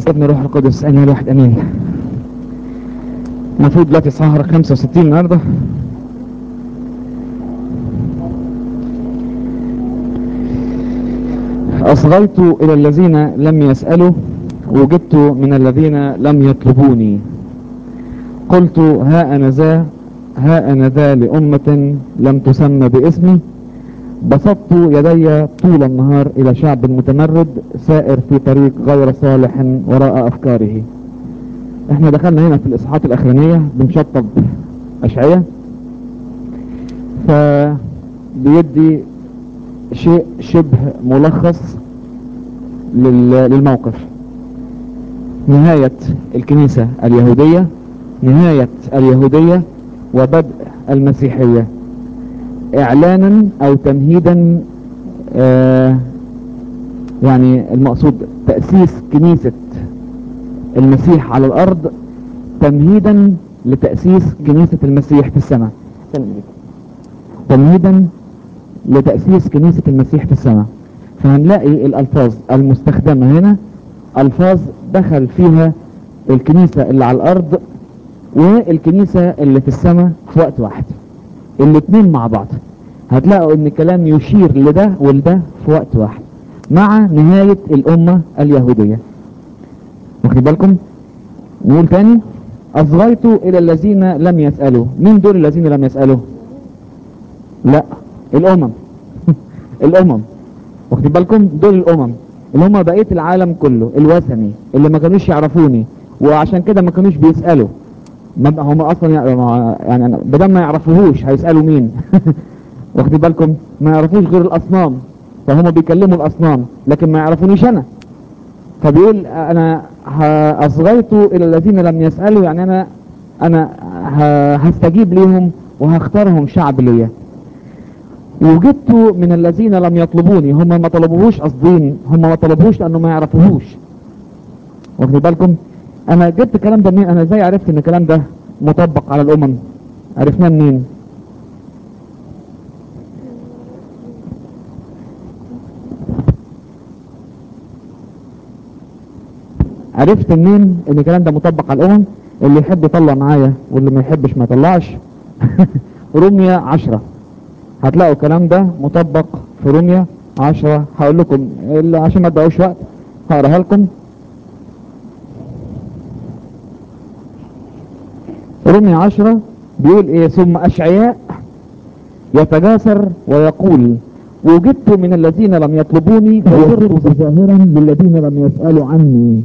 ابن روح القدس انا الواحد امين المفروض دلوقتي سهرة 65 النهارده أصغيت إلى الذين لم يسألوا وجدت من الذين لم يطلبوني قلت ها أنا ذا ها أنا ذا لأمة لم تسمى باسمي بسطت يدي طول النهار إلى شعب متمرد سائر في طريق غير صالح وراء أفكاره احنا دخلنا هنا في الإصحاحات الأخرانية بنشطب أشعية فبيدي شيء شبه ملخص للموقف نهاية الكنيسة اليهودية نهاية اليهودية وبدء المسيحية اعلانا او تمهيدا آه يعني المقصود تأسيس كنيسة المسيح على الارض تمهيدا لتأسيس كنيسة المسيح في السماء تمهيدا لتأسيس كنيسة المسيح في السماء فهنلاقي الألفاظ المستخدمة هنا ألفاظ دخل فيها الكنيسة اللي على الأرض والكنيسة اللي في السماء في وقت واحد الاثنين مع بعض هتلاقوا ان الكلام يشير لده ولده في وقت واحد مع نهاية الأمة اليهودية واخد بالكم نقول تاني أصغيت إلى الذين لم يسألوا مين دول الذين لم يسألوا لا الأمم الأمم واخد بالكم دول الأمم اللي هم بقية العالم كله الوثني اللي ما كانوش يعرفوني وعشان كده ما كانوش بيسألوا ما هم اصلا يعني بدل ما يعرفوهوش هيسألوا مين واخد بالكم ما يعرفوش غير الاصنام فهم بيكلموا الاصنام لكن ما يعرفونيش انا فبيقول انا اصغيت الى الذين لم يسألوا يعني انا انا هستجيب ليهم وهختارهم شعب ليا وجدت من الذين لم يطلبوني هم ما طلبوهوش قصدين هم ما طلبوهوش لانه ما يعرفوهوش واخد بالكم انا جبت الكلام ده منين انا ازاي عرفت ان الكلام ده مطبق على الامم عرفناه منين عرفت منين ان الكلام ده مطبق على الامم اللي يحب يطلع معايا واللي ما يحبش ما يطلعش روميا عشرة هتلاقوا الكلام ده مطبق في روميا عشرة هقول لكم عشان ما تضيعوش وقت هقراها لكم رمي عشرة بيقول ايه ثم اشعياء يتجاسر ويقول وجدت من الذين لم يطلبوني وصرت ظاهرا للذين لم يسألوا عني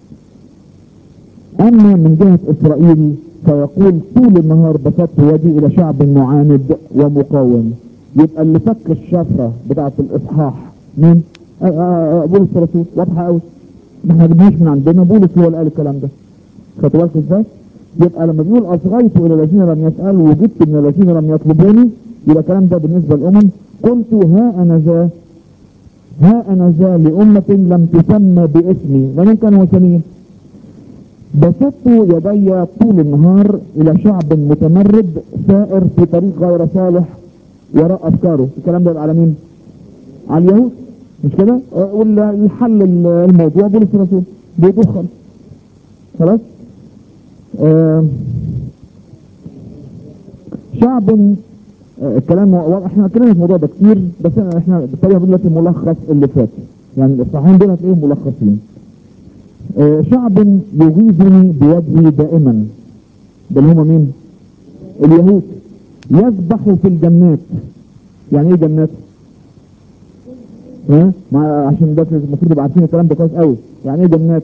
اما من جهة اسرائيل فيقول طول النهار بسطت يدي الى شعب معاند ومقاوم يبقى اللي فك الشفرة بتاعة الاصحاح مين بولس الرسول واضحة قوي ما احنا جبناش من عندنا بولس هو اللي قال الكلام ده خدتوا بالكم ازاي يبقى لما بيقول أصغيت إلى الذين لم يسألوا وجدت من الذين لم يطلبوني يبقى الكلام ده بالنسبة للأمم قلت ها أنا ذا ها أنا ذا لأمة لم تسمى باسمي ومن كانوا وثنيين بسطت يدي طول النهار إلى شعب متمرد سائر في طريق غير صالح وراء أفكاره الكلام ده على مين؟ على اليهود مش كده؟ واللي يحل الموضوع بولس الرسول بيدخل خلاص؟ آه شعب آه الكلام احنا اتكلمنا في الموضوع ده كتير بس احنا بالطريقه دلوقتي ملخص اللي فات يعني الاصحاحين دول هتلاقيهم ملخصين آه شعب يغيظني بوجهي دائما ده اللي هم مين؟ اليهود يذبحوا في الجنات يعني ايه جنات؟ ها؟ مع عشان ده المفروض يبقى عارفين الكلام ده كويس قوي يعني ايه جنات؟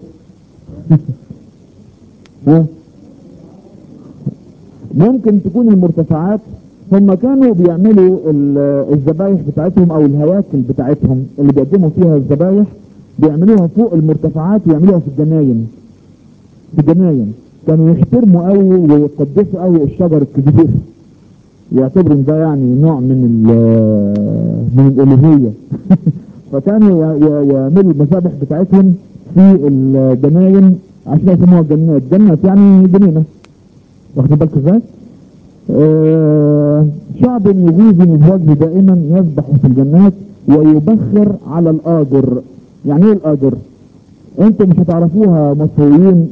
ها؟ ممكن تكون المرتفعات هم كانوا بيعملوا الذبايح بتاعتهم او الهياكل بتاعتهم اللي بيقدموا فيها الذبايح بيعملوها فوق المرتفعات ويعملوها في الجناين في الجناين كانوا يحترموا قوي ويقدسوا قوي الشجر الكبير يعتبروا ده يعني نوع من من الالوهيه فكانوا يعملوا المذابح بتاعتهم في الجناين عشان يسموها جنات جنات يعني جنينه واخد بالك ازاي؟ آه شعب يغيظني بوجه دائما يذبح في الجنات ويبخر على الاجر يعني ايه الاجر؟ انتوا مش هتعرفوها مصريين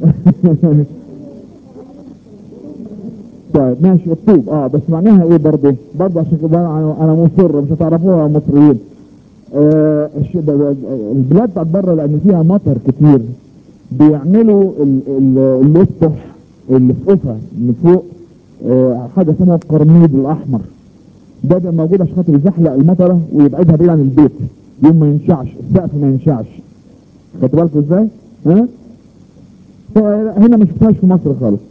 طيب ماشي الطوب اه بس معناها ايه برضه برضه عشان كده انا أنا مصر مش هتعرفوها مصريين آه الش- ب- ب- البلاد بتاعت بره لان فيها مطر كتير بيعملوا ال- ال- الاسطح اللي في قفا اللي فوق آه حاجه اسمها القرميد الاحمر ده بيبقى موجود عشان خاطر يزحلق المطره ويبعدها بعيد عن البيت يوم ما ينشعش السقف ما ينشعش خدتوا بالكم ازاي؟ ها؟ هنا ما شفتهاش في مصر خالص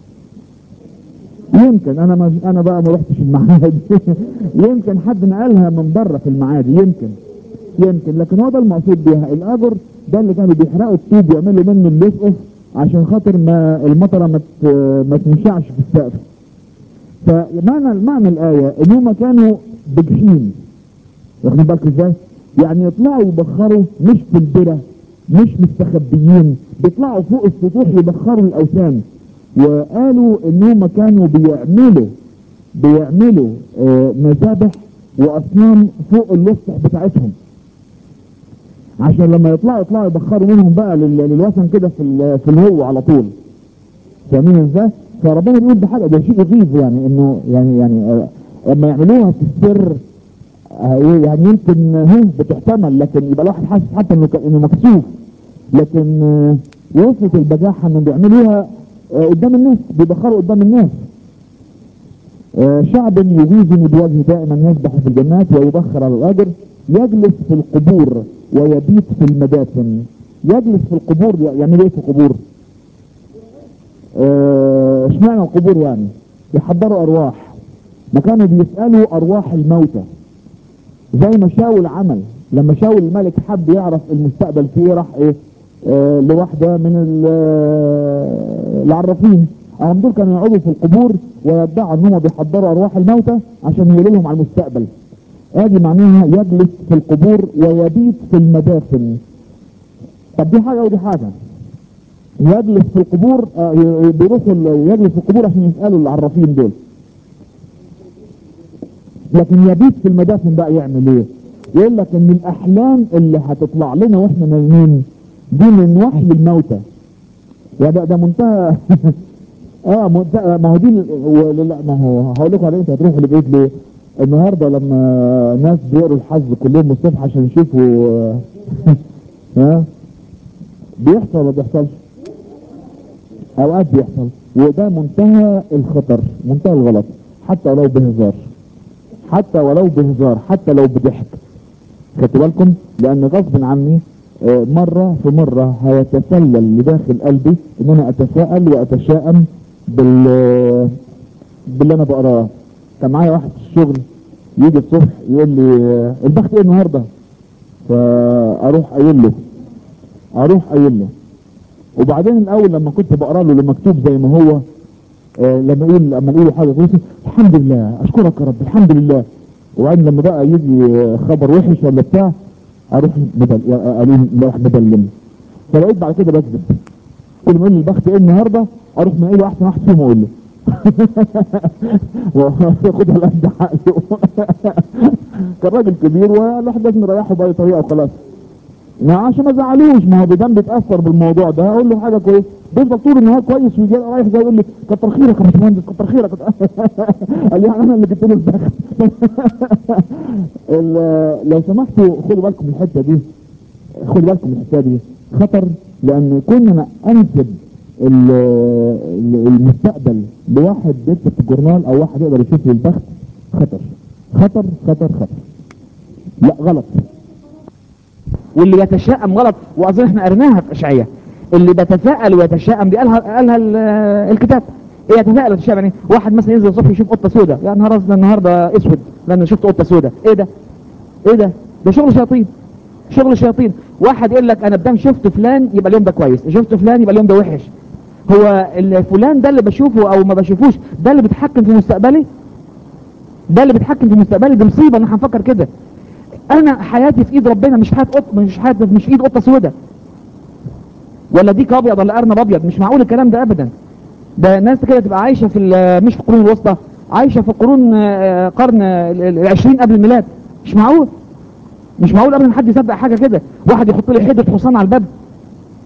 يمكن انا ما انا بقى ما رحتش المعاد يمكن حد نقلها من بره في المعادي يمكن يمكن لكن هو ده المقصود بيها الاجر ده اللي كانوا بيحرقوا الطوب ويعملوا منه اللصقف عشان خاطر ما المطره ما ت- ما تنشعش في السقف فمعنى معنى الايه ان هم كانوا بجحيم واخدين بالكم ازاي؟ يعني يطلعوا يبخروا مش في البرة مش مستخبيين بيطلعوا فوق السطوح يبخروا الاوثان وقالوا ان هم كانوا بيعملوا بيعملوا آه، مذابح واصنام فوق الاسطح بتاعتهم عشان لما يطلعوا يطلعوا يبخروا منهم بقى لل- للوثن كده في ال- في الهو على طول فاهمين ازاي؟ فربنا بيقول ده حاجه ده شيء يغيظ يعني انه يعني يعني آه، لما يعملوها في السر آه، يعني يمكن هي بتحتمل لكن يبقى الواحد حاسس حتى انه ك- انه مكسوف لكن آه، وصلت البجاحه انهم بيعملوها آه، قدام الناس بيبخروا قدام الناس آه، شعب يغيظني بوجه دائما يسبح في الجنات ويبخر على الاجر يجلس في القبور ويبيت في المدافن يجلس في القبور يعمل ايه في القبور؟ آه، اشمعنى القبور يعني؟ يحضروا ارواح ما كانوا بيسالوا ارواح الموتى زي ما شاول عمل لما شاول الملك حب يعرف المستقبل فيه راح ايه آه لواحده من ال- آه، العرافين هم دول كانوا يقعدوا في القبور ويدعوا ان هم بيحضروا ارواح الموتى عشان يقولوا لهم على المستقبل ادي معناها يجلس في القبور ويبيت في المدافن طب دي حاجه ودي حاجه يجلس في القبور آه، ي- بيروحوا ال- يجلس في القبور عشان يسالوا العرافين دول لكن يبيت في المدافن بقى يعمل ايه يقول لك ان الاحلام اللي هتطلع لنا واحنا نايمين دي من وحي الموتى يا ده ده منتهى اه منتهى ما هو دي ال- و- لا ما هو هقول لكم على إيه، انت هتروحوا لبيت ليه النهارده لما ناس بيقروا الحظ كلهم الصبح عشان يشوفوا ها بيحصل ولا بيحصلش اوقات بيحصل وده منتهى الخطر منتهى الغلط حتى ولو بهزار حتى ولو بهزار حتى لو بضحك خدتوا بالكم لان غصب عني آه، مرة في مرة هيتسلل لداخل قلبي ان انا اتساءل واتشائم بال باللي انا بقراه كان معايا واحد في الشغل يجي الصبح يقول لي آه، البخت ايه النهارده فاروح قايل له اروح قايل له وبعدين الاول لما كنت بقرا له المكتوب زي ما هو آه، لما يقول لما يقولوا حاجه كويسه الحمد لله اشكرك يا رب الحمد لله وبعدين لما بقى يجي آه، خبر وحش ولا بتاع اروح مدل قالوا راح مدلم فلقيت بعد كده بكذب كل ما يقول لي البخت ايه النهارده اروح منقله احسن واحد فيهم واقول له وياخدها على قد عقله كان راجل كبير والواحد لازم يريحه باي طريقه وخلاص ما عشان ما زعلوش ما هو بدم بيتاثر بالموضوع ده اقول له حاجه كويس بيفضل طول النهار كويس ويجي رايح جاي يقول لي كتر خيرك يا باشمهندس كتر خيرك قال لي انا اللي جبت له البخت ال- لو سمحتوا خدوا بالكم من الحته دي خدوا بالكم من الحته دي خطر لان كنا انسب ال- ال- المستقبل لواحد بيكتب في الجورنال او واحد يقدر يشوف لي البخت خطر خطر خطر خطر لا غلط واللي يتشائم غلط واظن احنا قريناها في اشعياء اللي بيتساءل ويتشائم دي قالها قالها ال- الكتاب ايه يتساءل ويتشائم يعني واحد مثلا ينزل الصبح يشوف قطه سوداء يا نهار ازرق النهارده اسود لان شفت قطه سوداء ايه ده ايه ده ده شغل شياطين شغل شياطين واحد يقول لك انا بدام شفت فلان يبقى اليوم ده كويس شفت فلان يبقى اليوم ده وحش هو الفلان ده اللي بشوفه او ما بشوفوش ده اللي بيتحكم في مستقبلي ده اللي بيتحكم في مستقبلي دي مصيبه ان احنا هنفكر كده انا حياتي في ايد ربنا مش حياه قط مش حياتي مش في ايد قطه سوداء ولا ديك ابيض ولا ارنب ابيض مش معقول الكلام ده ابدا ده الناس كده تبقى عايشه في ال- مش في القرون الوسطى عايشه في القرون آه، قرن العشرين قبل الميلاد مش معقول مش معقول ابدا حد يصدق حاجه كده واحد يحط لي حيطه حصان على الباب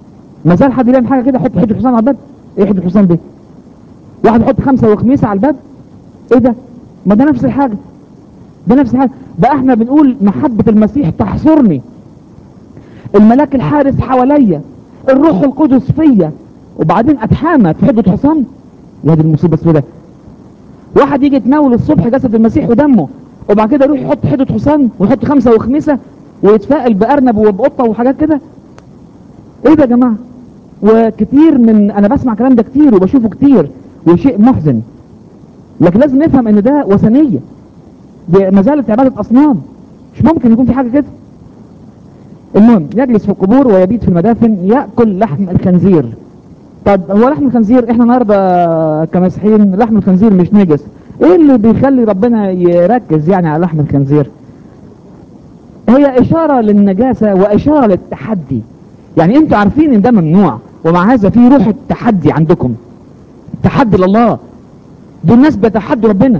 ما زال حد بيعمل حاجه كده يحط حته حصان على الباب ايه حته حصان دي واحد يحط خمسه وخميسه على الباب ايه ده ما ده نفس الحاجه ده نفس الحاجه ده احنا بنقول محبه المسيح تحصرني الملاك الحارس حواليا الروح القدس فيا وبعدين اتحامى في حته حصان يا دي المصيبه السوداء واحد يجي يتناول الصبح جسد المسيح ودمه وبعد كده يروح يحط حته حصان ويحط خمسه وخميسه ويتفائل بارنب وبقطه وحاجات كده ايه ده يا جماعه وكتير من انا بسمع الكلام ده كتير وبشوفه كتير وشيء محزن لكن لازم نفهم ان ده وثنيه دي ما زالت عباده اصنام مش ممكن يكون في حاجه كده المهم يجلس في القبور ويبيت في المدافن ياكل لحم الخنزير طب هو لحم الخنزير احنا النهارده كمسيحيين لحم الخنزير مش نجس ايه اللي بيخلي ربنا يركز يعني على لحم الخنزير هي اشاره للنجاسه واشاره للتحدي يعني انتوا عارفين ان ده ممنوع ومع هذا في روح التحدي عندكم تحدي لله دول الناس بيتحدوا ربنا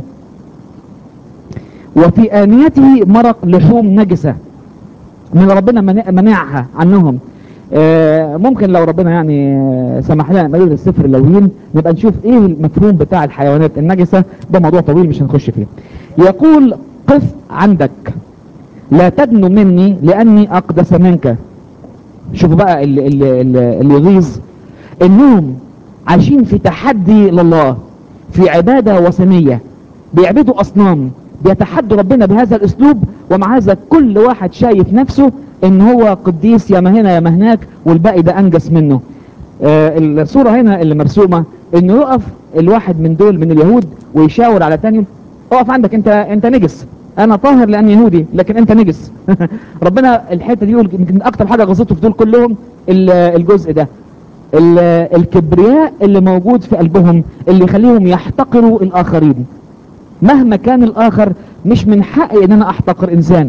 وفي آنيته مرق لحوم نجسة من ربنا منع- منعها عنهم آه، ممكن لو ربنا يعني آه، سمح لنا نقرا السفر اللويين نبقى نشوف ايه المفهوم بتاع الحيوانات النجسة ده موضوع طويل مش هنخش فيه يقول قف عندك لا تدنو مني لاني اقدس منك شوفوا بقى اللي, اللي, اللي, اللي يغيظ انهم عايشين في تحدي لله في عبادة وثنية بيعبدوا اصنام بيتحدوا ربنا بهذا الاسلوب ومع هذا كل واحد شايف نفسه ان هو قديس يا ما هنا يا ما هناك والباقي ده انجس منه آه الصورة هنا اللي مرسومة انه يقف الواحد من دول من اليهود ويشاور على تاني اقف عندك انت انت نجس انا طاهر لاني يهودي لكن انت نجس ربنا الحته دي يقول يمكن اكتر حاجه غصته في دول كلهم ال- الجزء ده ال- الكبرياء اللي موجود في قلبهم اللي يخليهم يحتقروا الاخرين مهما كان الاخر مش من حقي ان انا احتقر انسان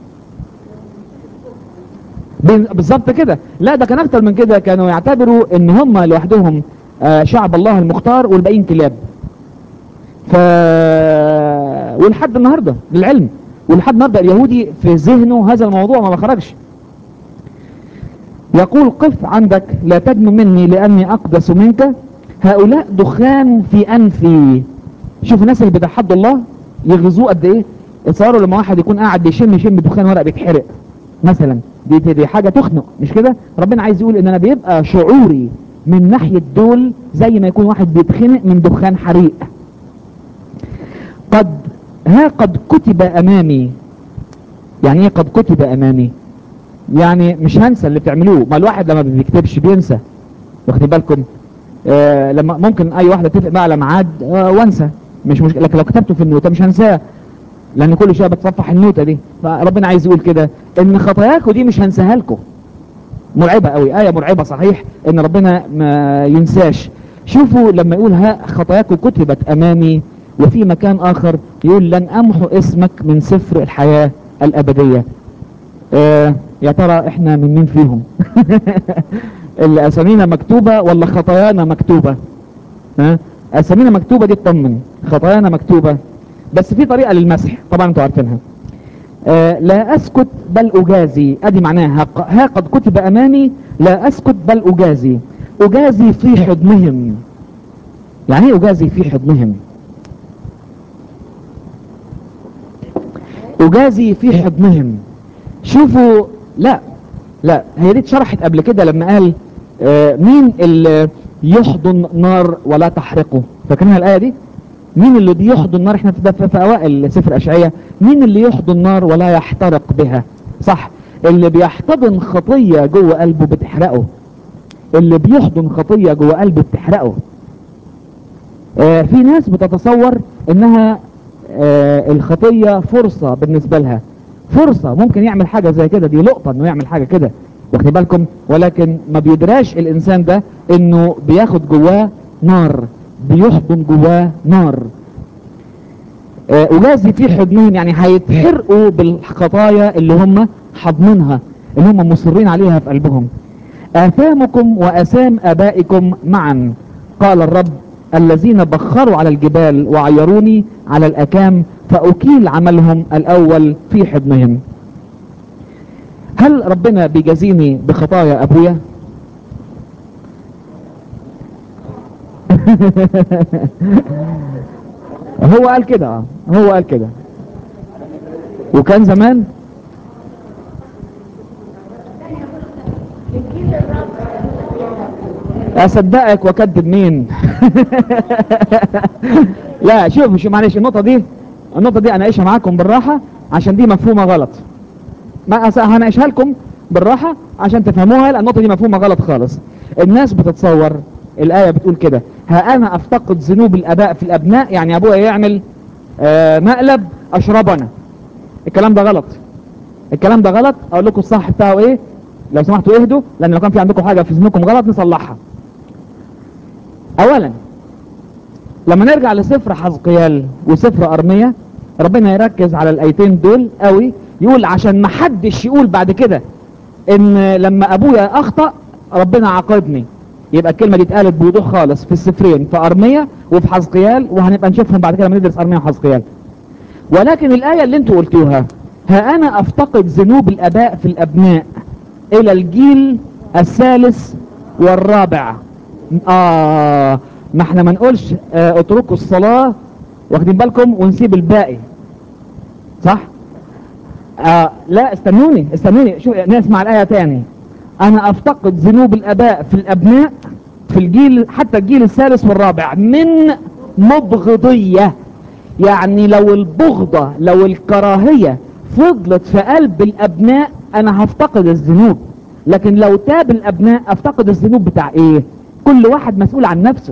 بين- بالظبط كده لا ده كان اكتر من كده كانوا يعتبروا ان هم لوحدهم آه، شعب الله المختار والباقيين كلاب ف ولحد النهارده للعلم ولحد النهارده اليهودي في ذهنه هذا الموضوع ما خرجش يقول قف عندك لا تدن مني لاني اقدس منك هؤلاء دخان في انفي شوف الناس اللي بيتحدوا الله يغزوه قد ايه اتصوروا لما واحد يكون قاعد بيشم يشم دخان ورق بيتحرق مثلا دي, دي, دي حاجه تخنق مش كده ربنا عايز يقول ان انا بيبقى شعوري من ناحيه دول زي ما يكون واحد بيتخنق من دخان حريق قد ها قد كتب امامي يعني ايه قد كتب امامي يعني مش هنسى اللي بتعملوه ما الواحد لما بيكتبش بينسى واخدين بالكم آه لما ممكن اي واحد اتفق معاه على ميعاد آه وانسى مش مشكله لكن لو كتبته في النوته مش هنساه لان كل شويه بتصفح النوته دي فربنا عايز يقول كده ان خطاياكم دي مش هنساها لكم مرعبه قوي ايه مرعبه صحيح ان ربنا ما ينساش شوفوا لما يقول ها خطاياكم كتبت امامي وفي مكان اخر يقول لن امحو اسمك من سفر الحياه الابديه آه يا ترى احنا من مين فيهم اللي اسامينا مكتوبه ولا خطايانا مكتوبه ها اسامينا مكتوبه دي اطمن خطايانا مكتوبه بس في طريقه للمسح طبعا انتوا عارفينها آه لا اسكت بل اجازي ادي معناها ق- ها قد كتب امامي لا اسكت بل اجازي اجازي في حضنهم يعني ايه اجازي في حضنهم اجازي في حضنهم شوفوا لا لا هي دي اتشرحت قبل كده لما قال آه مين اللي يحضن نار ولا تحرقه فاكرينها الايه دي مين اللي بيحضن نار احنا في, ده في, في اوائل سفر اشعياء مين اللي يحضن نار ولا يحترق بها صح اللي بيحتضن خطيه جوه قلبه بتحرقه اللي بيحضن خطيه جوه قلبه بتحرقه آه في ناس بتتصور انها آه الخطيه فرصه بالنسبه لها فرصه ممكن يعمل حاجه زي كده دي لقطه انه يعمل حاجه كده واخدين بالكم ولكن ما بيدراش الانسان ده انه بياخد جواه نار بيحضن جواه نار آه، أجازي في حضنهم يعني هيتحرقوا بالخطايا اللي هم حضنينها اللي هم مصرين عليها في قلبهم آثامكم وآثام آبائكم معا قال الرب الذين بخروا على الجبال وعيروني على الأكام فأكيل عملهم الأول في حضنهم هل ربنا بيجازيني بخطايا أبويا هو قال كده اه هو قال كده وكان زمان اصدقك واكذب مين لا شوف شوف معلش النقطه دي النقطه دي اناقشها معاكم بالراحه عشان دي مفهومه غلط ما أس- هناقشها لكم بالراحه عشان تفهموها لأن النقطه دي مفهومه غلط خالص الناس بتتصور الايه بتقول كده ها انا افتقد ذنوب الاباء في الابناء يعني ابويا يعمل آه مقلب اشربه انا الكلام ده غلط الكلام ده غلط اقول لكم الصح بتاعه ايه لو سمحتوا اهدوا لان لو كان في عندكم حاجه في ذهنكم غلط نصلحها اولا لما نرجع لسفر حزقيال وسفر ارمية ربنا يركز على الايتين دول قوي يقول عشان ما حدش يقول بعد كده ان لما ابويا اخطأ ربنا عاقبني يبقى الكلمة دي اتقالت بوضوح خالص في السفرين في ارمية وفي حزقيال وهنبقى نشوفهم بعد كده لما ندرس ارمية وحزقيال ولكن الآية اللي انتوا قلتوها ها أنا أفتقد ذنوب الآباء في الأبناء إلى الجيل الثالث والرابع آه ما احنا ما نقولش آه اتركوا الصلاة واخدين بالكم ونسيب الباقي صح آه لا استنوني استنوني شو نسمع الآية تاني أنا أفتقد ذنوب الآباء في الأبناء في الجيل حتى الجيل الثالث والرابع من مبغضية يعني لو البغضة لو الكراهية فضلت في قلب الأبناء أنا هفتقد الذنوب لكن لو تاب الأبناء أفتقد الذنوب بتاع إيه كل واحد مسؤول عن نفسه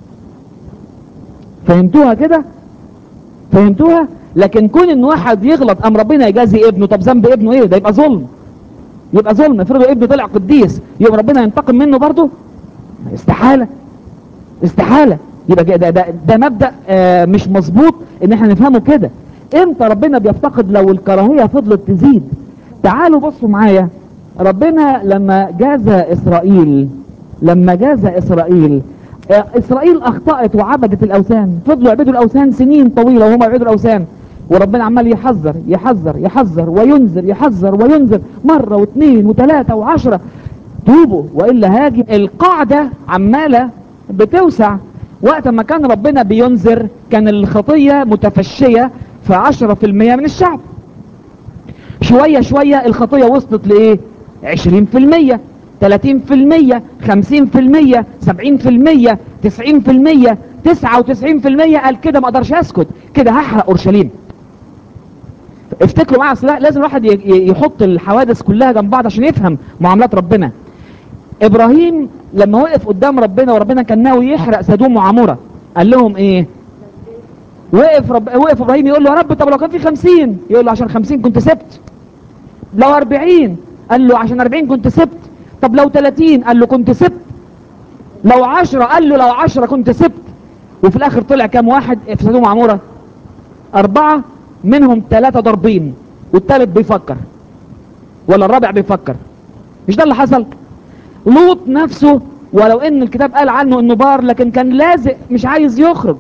فهمتوها كده فهمتوها لكن كون ان واحد يغلط ام ربنا يجازي ابنه طب ذنب ابنه ايه ده يبقى ظلم يبقى ظلم افرضوا ابنه طلع قديس يبقى ربنا ينتقم منه برضه استحالة استحالة يبقى ده, ده, ده مبدأ آه مش مظبوط ان احنا نفهمه كده امتى ربنا بيفتقد لو الكراهية فضلت تزيد تعالوا بصوا معايا ربنا لما جاز اسرائيل لما جاز اسرائيل آه اسرائيل اخطأت وعبدت الاوثان فضلوا يعبدوا الاوثان سنين طويلة وهم يعبدوا الاوثان وربنا عمال يحذر يحذر يحذر وينذر يحذر وينذر مرة واثنين وثلاثة وعشرة توبوا وإلا هاجي القاعدة عمالة بتوسع وقت ما كان ربنا بينذر كان الخطية متفشية في عشرة في المية من الشعب شوية شوية الخطية وصلت لإيه عشرين في المية تلاتين في المية خمسين في المية سبعين في المية تسعين في المية تسعة وتسعين في المية قال كده ما اقدرش اسكت كده هحرق اورشليم افتكروا معايا اصل لازم الواحد يحط الحوادث كلها جنب بعض عشان يفهم معاملات ربنا ابراهيم لما وقف قدام ربنا وربنا كان ناوي يحرق سدوم وعمورة قال لهم ايه وقف رب... وقف ابراهيم يقول له يا رب طب لو كان في خمسين يقول له عشان خمسين كنت سبت لو اربعين قال له عشان اربعين كنت سبت طب لو تلاتين قال له كنت سبت لو عشرة قال له لو عشرة كنت سبت وفي الاخر طلع كام واحد في سدوم وعمورة اربعة منهم ثلاثة ضربين والثالث بيفكر ولا الرابع بيفكر مش ده اللي حصل لوط نفسه ولو ان الكتاب قال عنه انه بار لكن كان لازق مش عايز يخرج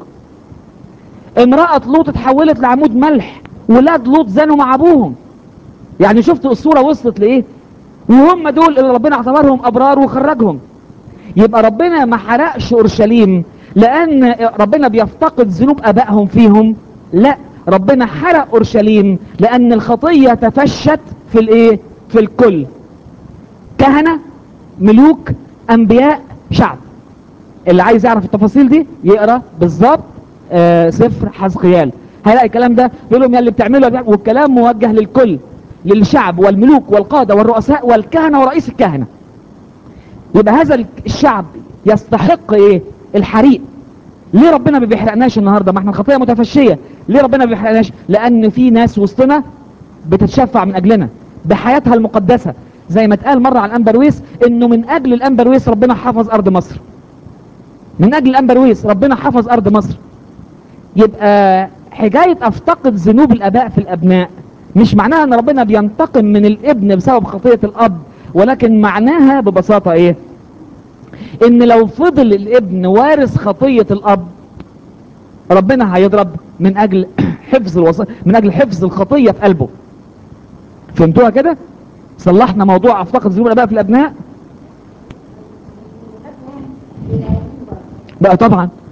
امرأة لوط اتحولت لعمود ملح ولاد لوط زانوا مع ابوهم يعني شفتوا الصورة وصلت لايه وهم دول اللي ربنا اعتبرهم ابرار وخرجهم يبقى ربنا ما حرقش اورشليم لان ربنا بيفتقد ذنوب ابائهم فيهم لا ربنا حرق اورشليم لان الخطية تفشت في الايه في الكل كهنة ملوك انبياء شعب اللي عايز يعرف التفاصيل دي يقرا بالظبط آه سفر حزقيال هيلاقي الكلام ده يقول لهم يا اللي بتعمله والكلام موجه للكل للشعب والملوك والقادة والرؤساء والكهنة ورئيس الكهنة يبقى هذا الشعب يستحق ايه الحريق ليه ربنا ما بيحرقناش النهاردة ما احنا الخطية متفشية ليه ربنا ما بيحرقناش لان في ناس وسطنا بتتشفع من اجلنا بحياتها المقدسة زي ما اتقال مرة عن الانبرويس انه من اجل الانبرويس ربنا حفظ ارض مصر من اجل الانبرويس ربنا حفظ ارض مصر يبقى حكاية افتقد ذنوب الاباء في الابناء مش معناها ان ربنا بينتقم من الابن بسبب خطية الاب ولكن معناها ببساطة ايه ان لو فضل الابن وارث خطية الاب ربنا هيضرب من اجل حفظ الوص... من اجل حفظ الخطية في قلبه فهمتوها كده صلحنا موضوع افتقد ذنوب الاباء في الابناء بقى طبعا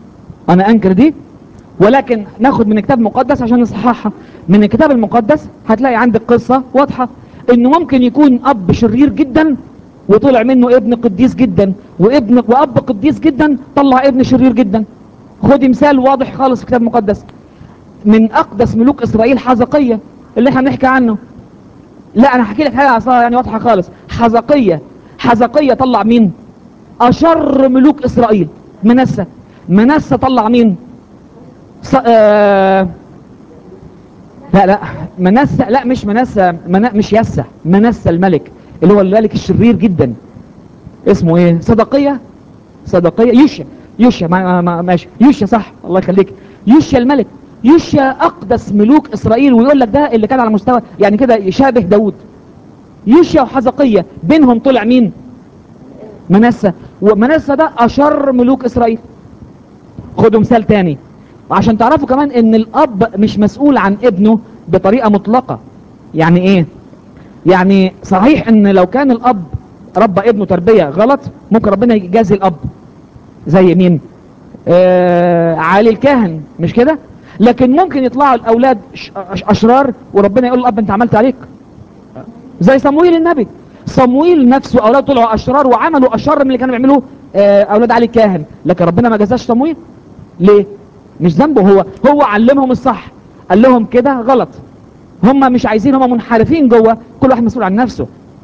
انا انكر دي ولكن ناخد من الكتاب المقدس عشان نصححها من الكتاب المقدس هتلاقي عندك قصة واضحة انه ممكن يكون اب شرير جدا وطلع منه ابن قديس جدا وابن واب قديس جدا طلع ابن شرير جدا خدي مثال واضح خالص في الكتاب المقدس من اقدس ملوك اسرائيل حزقية اللي احنا بنحكي عنه لا انا هحكي لك حاجه اصلا يعني واضحه خالص حزقية حزقية طلع مين اشر ملوك اسرائيل منسى منسى طلع مين ص... آه... لا لا منسى لا مش منسى من... مش يسى منسى الملك اللي هو الملك الشرير جدا اسمه ايه صدقية صدقية يوشيا يوشيا ما... ما... ماشي يوشيا صح الله يخليك يوشيا الملك يوشيا اقدس ملوك اسرائيل ويقول لك ده اللي كان على مستوى يعني كده يشابه داود يوشيا وحزقية بينهم طلع مين منسى ومنسى ده اشر ملوك اسرائيل خدوا مثال تاني وعشان تعرفوا كمان ان الاب مش مسؤول عن ابنه بطريقة مطلقة يعني ايه يعني صحيح ان لو كان الاب ربى ابنه تربية غلط ممكن ربنا يجازي الاب زي مين آه علي الكاهن مش كده لكن ممكن يطلعوا الاولاد ش- أش- اشرار وربنا يقول الاب انت عملت عليك زي صمويل النبي صمويل نفسه اولاده طلعوا اشرار وعملوا اشر من اللي كانوا بيعملوه آه، اولاد علي الكاهن لكن ربنا ما جازاش صمويل ليه مش ذنبه هو هو علمهم الصح قال لهم كده غلط هم مش عايزين هم منحرفين جوه كل واحد مسؤول عن نفسه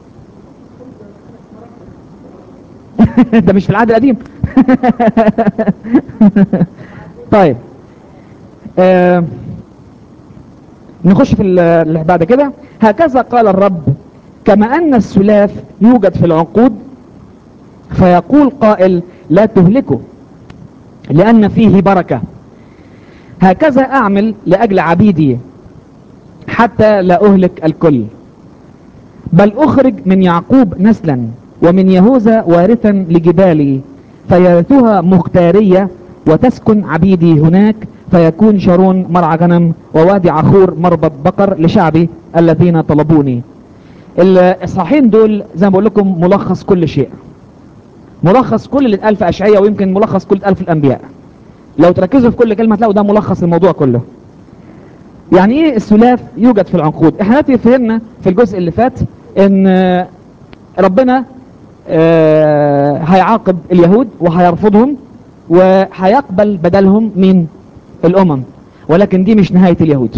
ده مش في العهد القديم طيب آه نخش في ال- اللي بعد كده هكذا قال الرب كما أن السلاف يوجد في العقود فيقول قائل لا تهلكه لأن فيه بركة هكذا أعمل لأجل عبيدي حتى لا أهلك الكل بل أخرج من يعقوب نسلا ومن يهوذا وارثا لجبالي فيرثها مختارية وتسكن عبيدي هناك فيكون شارون مرعى غنم ووادي عخور مربط بقر لشعبي الذين طلبوني الصحيحين دول زي ما بقول لكم ملخص كل شيء ملخص كل اللي اتقال في اشعياء ويمكن ملخص كل اللي اتقال في الانبياء لو تركزوا في كل كلمه تلاقوا ده ملخص الموضوع كله يعني ايه السلاف يوجد في العنقود احنا دلوقتي فهمنا في الجزء اللي فات ان آه، ربنا آه، هيعاقب اليهود وهيرفضهم وهيقبل بدلهم من الامم ولكن دي مش نهاية اليهود